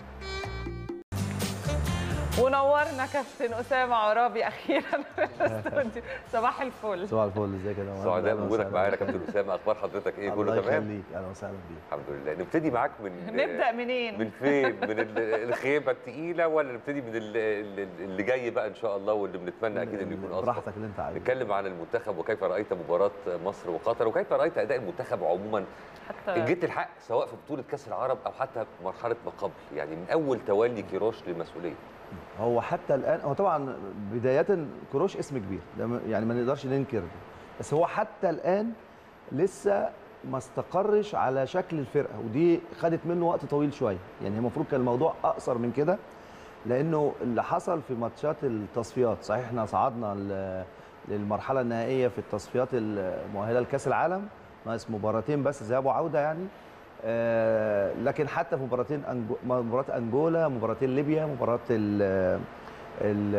ونورنا كابتن اسامه عرابي اخيرا في الاستوديو صباح الفل صباح الفل ازيك يا نوال سعداء أهلا بوجودك وسهلا. معانا يا كابتن اسامه اخبار حضرتك ايه الله كله تمام يخليك اهلا وسهلا بيك الحمد لله نبتدي معاك من نبدا منين من فين من ال- الخيبه الثقيله ولا نبتدي من ال- ال- اللي جاي بقى ان شاء الله واللي بنتمنى اكيد انه يكون افضل براحتك اللي انت عايزه نتكلم عن المنتخب وكيف رايت مباراه مصر وقطر وكيف رايت اداء المنتخب عموما ان حتى جيت الحق سواء في بطوله كاس العرب او حتى مرحله ما قبل يعني من اول تولي كيروش للمسؤوليه هو حتى الان هو طبعا بدايه كروش اسم كبير ده م- يعني ما نقدرش ننكر ده بس هو حتى الان لسه ما استقرش على شكل الفرقه ودي خدت منه وقت طويل شويه يعني المفروض كان الموضوع اقصر من كده لانه اللي حصل في ماتشات التصفيات صحيح احنا صعدنا ل- للمرحله النهائيه في التصفيات المؤهله لكاس العالم ناقص مباراتين بس ذهاب وعوده يعني آه، لكن حتى في مباراتين أنجو... مباراه انجولا مباراتين ليبيا مباراه ال... ال...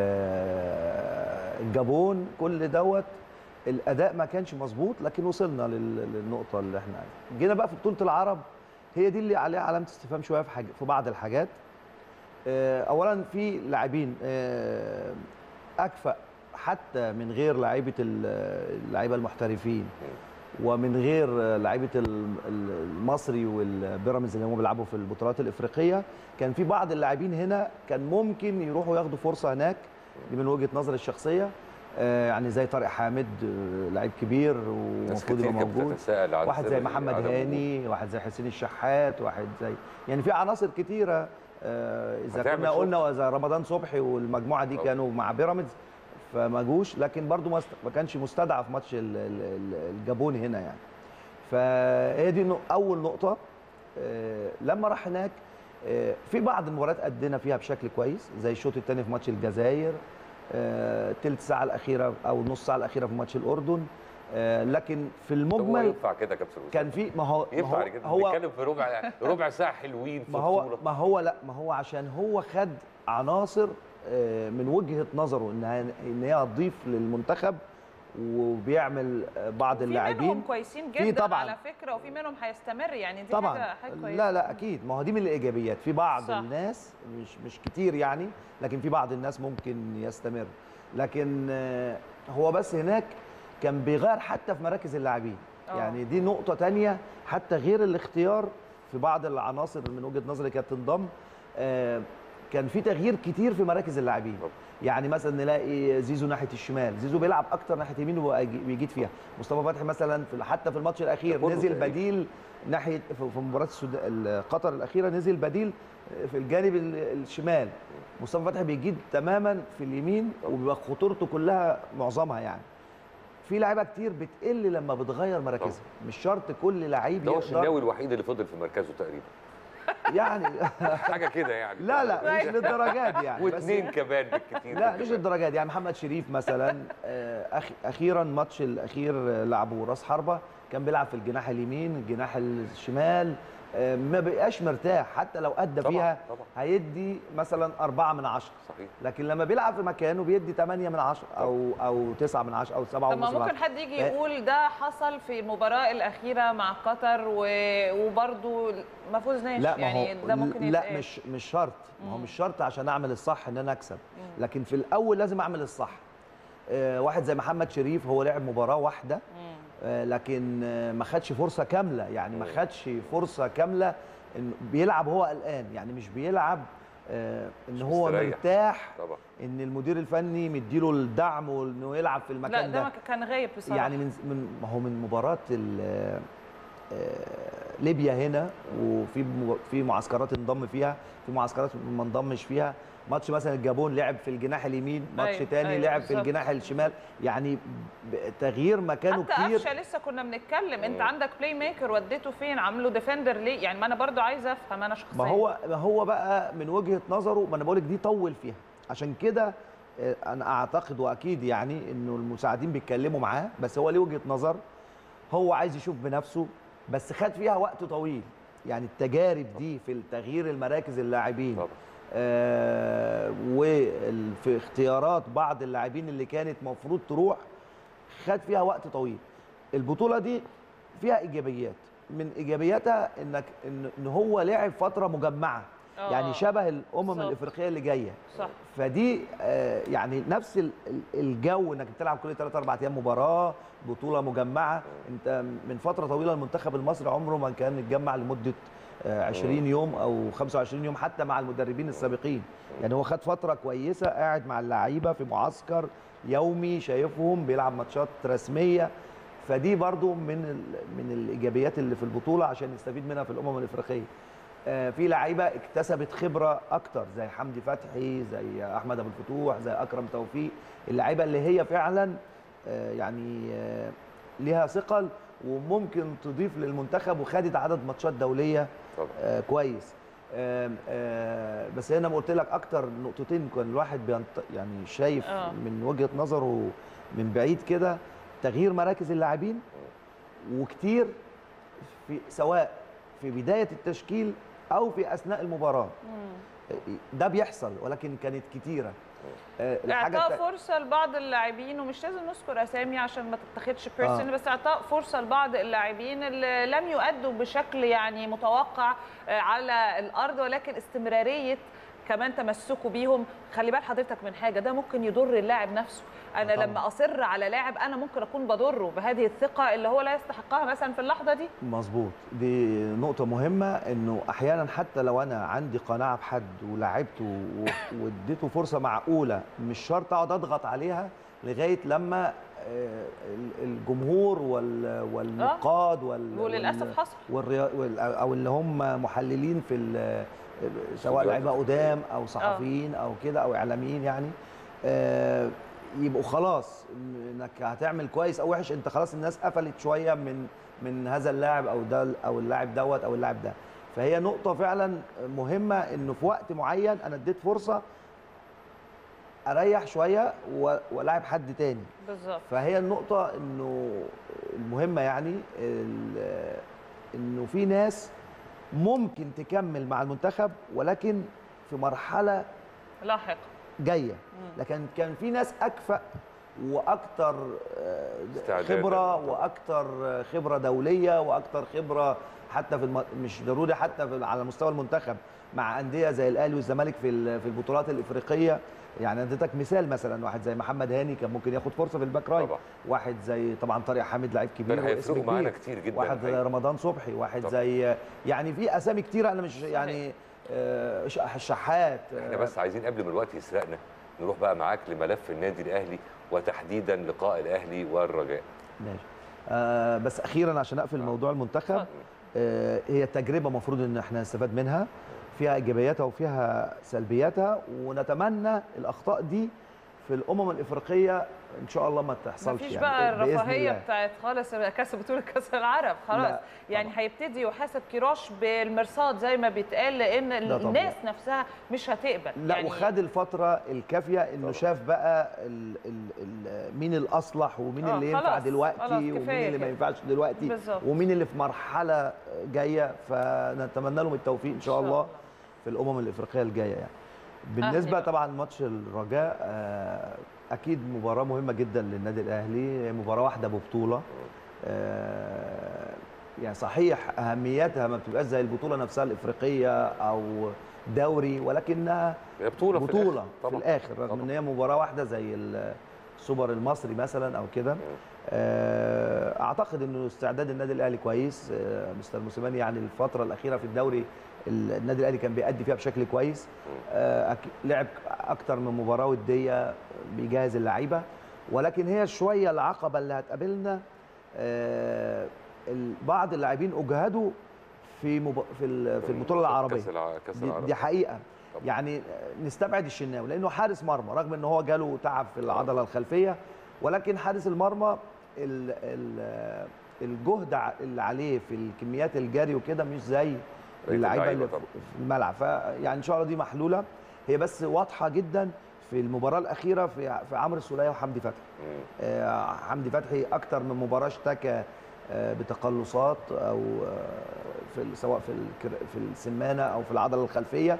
الجابون كل دوت الاداء ما كانش مظبوط لكن وصلنا لل... للنقطه اللي احنا عايزينها جينا بقى في بطوله العرب هي دي اللي عليها علامه استفهام شويه في حاجه في بعض الحاجات آه، اولا في لاعبين آه، اكفأ حتى من غير لعيبه ال- اللعيبه المحترفين ومن غير لعيبه ال- ال- المصري والبيراميدز اللي هم بيلعبوا في البطولات الافريقيه كان في بعض اللاعبين هنا كان ممكن يروحوا ياخدوا فرصه هناك دي من وجهه نظري الشخصيه آه، يعني زي طارق حامد آه، لعيب كبير ناس ومفروض كتير يبقى كانت موجود بتتساءل عن واحد سر زي محمد عدم هاني واحد زي حسين الشحات واحد زي يعني في عناصر كتيره آه، اذا هتعمل كنا شغل. قلنا واذا رمضان صبحي والمجموعه دي طبعا. كانوا مع بيراميدز فما جوش لكن برضو ما است- ما كانش مستدعى في ماتش ال- ال- ال- الجابون هنا يعني فهي دي نق- اول نقطه آه، لما راح هناك آه، في بعض المباريات ادينا فيها بشكل كويس زي الشوط الثاني في ماتش الجزائر آه، تلت ساعه الاخيره او نص ساعه الاخيره في ماتش الاردن آه، لكن في هو المجمل ينفع كده يا كابتن أسامة؟ كان في ما هو ما ينفع هو, كده هو نتكلم في ربع ربع ساعه حلوين في ما هو بطولة. ما هو لا ما هو عشان هو خد عناصر آه، من وجهه نظره انها ان هي هتضيف للمنتخب وبيعمل آه، بعض في منهم اللاعبين كويسين في جدا طبعاً. على فكره وفي منهم هيستمر يعني دي طبعا حاجه حاجه كويسه لا لا اكيد ما هو دي من الايجابيات في بعض صح. صح. الناس مش مش كتير يعني لكن في بعض الناس ممكن يستمر لكن آه، هو بس هناك كان بيغير حتى في مراكز اللاعبين آه. يعني دي نقطه تانية حتى غير الاختيار في بعض العناصر من وجهه نظري كانت تنضم آه، كان في تغيير كتير في مراكز اللاعبين طبعا. يعني مثلا نلاقي زيزو ناحيه الشمال زيزو بيلعب اكتر ناحيه يمين وبيجيد فيها مصطفى فتحي مثلا في حتى في الماتش الاخير ده كله نزل تقريبا. بديل ناحيه في في مباراه السود... قطر الاخيره نزل بديل في الجانب ال- الشمال مصطفى فتحي بيجيد تماما في اليمين وبيبقى خطورته كلها معظمها يعني في لعيبه كتير بتقل لما بتغير مراكزها مش شرط كل لعيب ده هو يقدر الشناوي الوحيد اللي فضل في مركزه تقريبا يعني حاجه كده يعني لا لا مش للدرجات دي يعني بس واثنين كمان بالكتير لا مش للدرجات دي يعني محمد شريف مثلا آه، أخ... اخيرا ماتش الاخير آه، لعبه راس حربه كان بيلعب في الجناح اليمين الجناح الشمال آه، ما بقاش مرتاح حتى لو ادى طبعاً، فيها طبعاً. هيدي مثلا أربعة من عشرة صحيح لكن لما بيلعب في مكانه بيدي 8 من عشرة او او 9 من عشرة او 7 طب ما ونص من ممكن عشرة. حد يجي ف- يقول ده حصل في المباراة الأخيرة مع قطر و... وبرضه ما فوزناش لا ما يعني هو ده ممكن لا يتقال. مش مش شرط ما هو مم. مش شرط عشان اعمل الصح ان انا اكسب لكن في الاول لازم اعمل الصح آه، واحد زي محمد شريف هو لعب مباراه واحده مم. آه، لكن آه، ما خدش فرصه كامله يعني ما مم. خدش فرصه كامله إن بيلعب هو قلقان يعني مش بيلعب آه، ان مش هو مستريح. مرتاح طبعا ان المدير الفني مديله الدعم وانه يلعب في لا المكان ده ده ما كان غايب بصراحة يعني من من ما هو من مباراه ال- آه، ليبيا هنا وفي م- في معسكرات انضم فيها في معسكرات ما انضمش فيها ماتش مثلا الجابون لعب في الجناح اليمين ماتش أيوة، تاني أيوة، لعب في بالظبط. الجناح الشمال يعني ب- تغيير مكانه حتى كتير قفشه لسه كنا بنتكلم انت مم. عندك بلاي ميكر وديته فين عامله ديفندر ليه يعني ما انا برضو عايزه افهم انا شخصيا ما هو ما هو بقى من وجهه نظره ما انا بقول لك دي طول فيها عشان كده آه، انا اعتقد واكيد يعني انه المساعدين بيتكلموا معاه بس هو ليه وجهه نظر هو عايز يشوف بنفسه بس خد فيها وقت طويل يعني التجارب دي في تغيير المراكز اللاعبين طبعا آه وفي اختيارات بعض اللاعبين اللي كانت مفروض تروح خد فيها وقت طويل البطوله دي فيها ايجابيات من ايجابياتها انك ان إن هو لعب فتره مجمعه آه. يعني شبه الامم بالظبط. الافريقيه اللي جايه صح فدي آه، يعني نفس ال- ال- الجو انك بتلعب كل 3 4 ايام مباراه بطوله مجمعه انت من فتره طويله المنتخب المصري عمره ما كان اتجمع لمده آه، 20 يوم او 25 يوم حتى مع المدربين السابقين يعني هو خد فتره كويسه قاعد مع اللعيبه في معسكر يومي شايفهم بيلعب ماتشات رسميه فدي برضو من ال- من الايجابيات اللي في البطوله عشان نستفيد منها في الامم الافريقيه آه، في لعيبه اكتسبت خبره اكتر زي حمدي فتحي زي احمد ابو الفتوح زي اكرم توفيق اللعيبه اللي هي فعلا آه، يعني آه، ليها ثقل وممكن تضيف للمنتخب وخدت عدد ماتشات دوليه طبعا آه، كويس آم، آه، بس هنا ما قلت لك اكتر نقطتين كان الواحد بينط... يعني شايف آه. من وجهه نظره من بعيد كده تغيير مراكز اللاعبين وكتير في سواء في بدايه التشكيل او في اثناء المباراه ده بيحصل ولكن كانت كتيره آه، الحاجه اعطاء التا- فرصه لبعض اللاعبين ومش لازم نذكر اسامي عشان ما تتاخدش بيرسون آه. بس اعطاء فرصه لبعض اللاعبين اللي لم يؤدوا بشكل يعني متوقع آه، على الارض ولكن استمراريه كمان تمسكوا بيهم خلي بال حضرتك من حاجه ده ممكن يضر اللاعب نفسه انا طبعاً. لما اصر على لاعب انا ممكن اكون بضره بهذه الثقه اللي هو لا يستحقها مثلا في اللحظه دي مظبوط دي نقطة مهمة انه احيانا حتى لو انا عندي قناعة بحد ولعبته و- واديته فرصة معقولة مش شرط اقعد اضغط عليها لغاية لما آه، ال- الجمهور وال- والنقاد وال وللاسف وال- حصل والريا... وال... او اللي هم محللين في ال... سواء استوديوهات لعيبه التحليل. قدام او صحفيين او كده او اعلاميين يعني آه يبقوا خلاص انك هتعمل كويس او وحش انت خلاص الناس قفلت شويه من من هذا اللاعب او ده او اللاعب دوت او اللاعب ده فهي نقطه فعلا مهمه انه في وقت معين انا اديت فرصه اريح شويه و- والاعب حد تاني بالظبط فهي النقطة انه المهمة يعني ال- انه في ناس ممكن تكمل مع المنتخب ولكن في مرحلة لاحق جاية لكن كان في ناس أكفأ وأكتر آه، استعدادا. خبرة وأكتر خبرة دولية وأكتر خبرة حتى في الم... مش ضروري حتى في... على مستوى المنتخب مع أندية زي الأهلي والزمالك في ال- في البطولات الإفريقية يعني اديتك مثال مثلا واحد زي محمد هاني كان ممكن ياخد فرصه في الباك رايت طبعا. واحد زي طبعا طارق حامد لعيب كبير كان واسم هيفرقوا معانا كبير. كتير جدا واحد زي الحقيقة. رمضان صبحي واحد طبعا. زي يعني في اسامي كتيره انا مش صحيح. يعني آه، ش- الشحات احنا آه، بس عايزين قبل ما الوقت يسرقنا نروح بقى معاك لملف النادي الاهلي وتحديدا لقاء الاهلي والرجاء ماشي آه بس اخيرا عشان اقفل موضوع المنتخب آه هي تجربه المفروض ان احنا نستفاد منها فيها ايجابياتها وفيها سلبياتها ونتمنى الاخطاء دي في الامم الافريقيه ان شاء الله ما تحصلش مفيش يعني بقى بإذن الرفاهيه الله. بتاعت خالص كاس بطوله كاس العرب خلاص لا، يعني هيبتدي يحاسب كيروش بالمرصاد زي ما بيتقال لان لا طبعاً. الناس نفسها مش هتقبل لا يعني وخد الفتره الكافيه انه شاف بقى ال ال ال مين الاصلح ومين آه، اللي ينفع خلاص، دلوقتي خلاص، ومين كفاية اللي ما كده. ينفعش دلوقتي بالظبط. ومين اللي في مرحله جايه فنتمنى لهم التوفيق ان شاء الله في الامم الافريقيه الجايه يعني بالنسبه بقى. طبعا ماتش الرجاء آه، اكيد مباراه مهمه جدا للنادي الاهلي هي مباراه واحده ببطوله آه، يعني صحيح اهميتها ما بتبقاش زي البطوله نفسها الافريقيه او دوري ولكنها هي بطوله في بطوله الآخر. في طبعاً. الاخر رغم طبعاً. ان هي مباراه واحده زي السوبر المصري مثلا او كده آه، اعتقد انه استعداد النادي الاهلي كويس آه، مستر موسيماني يعني الفتره الاخيره في الدوري ال- النادي الاهلي كان بيأدي فيها بشكل كويس آه، أك- لعب اكتر من مباراه وديه بيجهز اللعيبه ولكن هي شويه العقبه اللي هتقابلنا آه، ال- بعض اللاعبين اجهدوا في مب... في ال- في البطوله العربيه كاس الع- كاس دي, العرب دي حقيقه طبعا. يعني نستبعد الشناوي لانه حارس مرمى رغم ان هو جاله تعب في العضله الخلفيه ولكن حارس المرمى ال ال الجهد ع- اللي عليه في الكميات الجري وكده مش زي بقية اللعيبه اللعيبة اللي في طبعا. في الملعب فيعني ان شاء الله دي محلوله هي بس واضحه جدا في المباراه الاخيره في في عمرو السوليه وحمدي فتحي مم. آه، حمدي فتحي اكتر من مباراه اشتكى آه، بتقلصات او آه، في ال- سواء في الكر- في السمانه او في العضله الخلفيه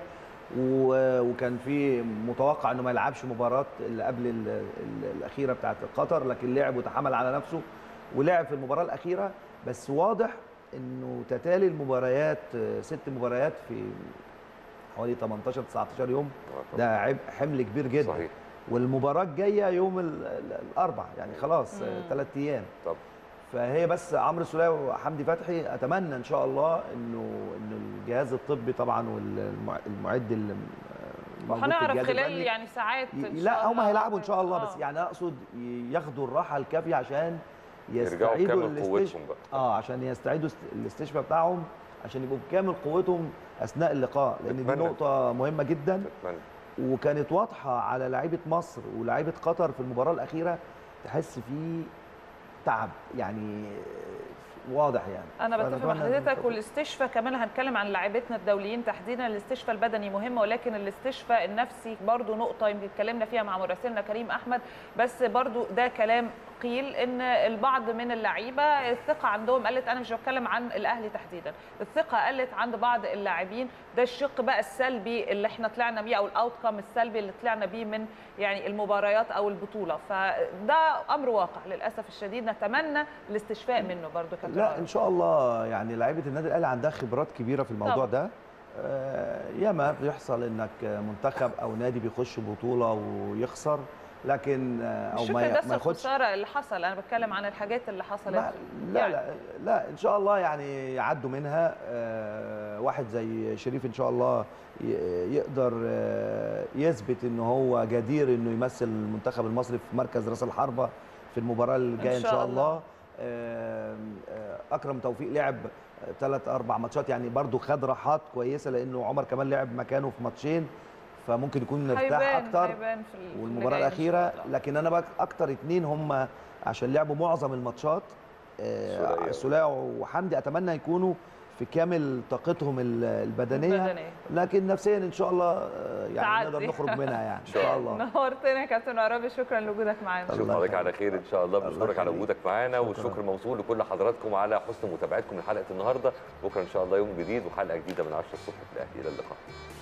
و- وكان في متوقع انه ما يلعبش مباراه اللي قبل ال- ال- الاخيره بتاعت قطر لكن لعب وتحمل على نفسه ولعب في المباراه الاخيره بس واضح انه تتالي المباريات آه، ست مباريات في حوالي 18 19 يوم آه، طبعاً. ده عبء حمل كبير جدا صحيح والمباراه الجايه يوم ال- ال- الاربع يعني خلاص ثلاث ايام طب فهي بس عمرو السوليه وحمدي فتحي اتمنى ان شاء الله انه انه الجهاز الطبي طبعا والمعد اللي موجود في هنعرف الجهاز خلال الفني يعني ساعات ي- إن شاء لا هم الله. هيلعبوا ان شاء الله آه. بس يعني اقصد ي- ياخدوا الراحه الكافيه عشان يرجعوا يستعيدوا بكامل الاستش- قوتهم بقى اه عشان يستعيدوا است- الاستشفاء بتاعهم عشان يبقوا بكامل قوتهم اثناء اللقاء لان دي أتمنى. نقطه مهمه جدا اتمنى وكانت واضحه على لعيبه مصر ولاعيبه قطر في المباراه الاخيره تحس فيه تعب يعني واضح يعني انا بتفق مع فنتمنى إن- حضرتك والاستشفاء كمان هنتكلم عن لاعبتنا الدوليين تحديدا الاستشفاء البدني مهم ولكن الاستشفاء النفسي برضو نقطه يمكن اتكلمنا فيها مع مراسلنا كريم احمد بس برضو ده كلام قيل ان البعض من اللعيبه الثقه عندهم قلت انا مش بتكلم عن الاهلي تحديدا الثقه قلت عند بعض اللاعبين ده الشق بقى السلبي اللي احنا طلعنا بيه او الاوتكم السلبي اللي طلعنا بيه من يعني المباريات او البطوله فده امر واقع للاسف الشديد نتمنى الاستشفاء منه برضو كابتن لا عمر. ان شاء الله يعني لعيبه النادي الاهلي عندها خبرات كبيره في الموضوع طبعا. ده آه، ياما بيحصل انك منتخب او نادي بيخش بطوله ويخسر لكن آه، او مش ما فكره ي- بس ما ياخدش الخساره اللي حصل انا بتكلم عن الحاجات اللي حصلت لا لا, يعني. لا لا ان شاء الله يعني يعدوا منها آه، واحد زي شريف ان شاء الله ي- يقدر آه، يثبت ان هو جدير انه يمثل المنتخب المصري في مركز راس الحربه في المباراه الجايه ان شاء شاء الله. الله آه، آه، اكرم توفيق لعب ثلاث اربع ماتشات يعني برضو خد راحات كويسه لانه عمر كمان لعب مكانه في ماتشين فممكن يكون مرتاح هيبان اكتر هيبان في ال- في والمباراه اللي جاي إن شاء الاخيره الله. لكن انا بقى اكتر اتنين هم عشان لعبوا معظم الماتشات آه، السولية. السولية وحمدي اتمنى يكونوا في كامل طاقتهم ال- البدنيه البدنية. لكن نفسيا ان شاء الله آه، يعني تعدي. نقدر نخرج منها يعني ان شاء الله نورتنا يا كابتن عرابي شكرا لوجودك معانا نشوف الله حضرتك على يخليك. خير ان شاء الله الله بنشكرك على يخليك. وجودك معانا شكراً. والشكر موصول لكل حضراتكم على حسن متابعتكم لحلقه النهارده بكره ان شاء الله يوم جديد وحلقه جديده من 10 الصبح في الاهلي الى اللقاء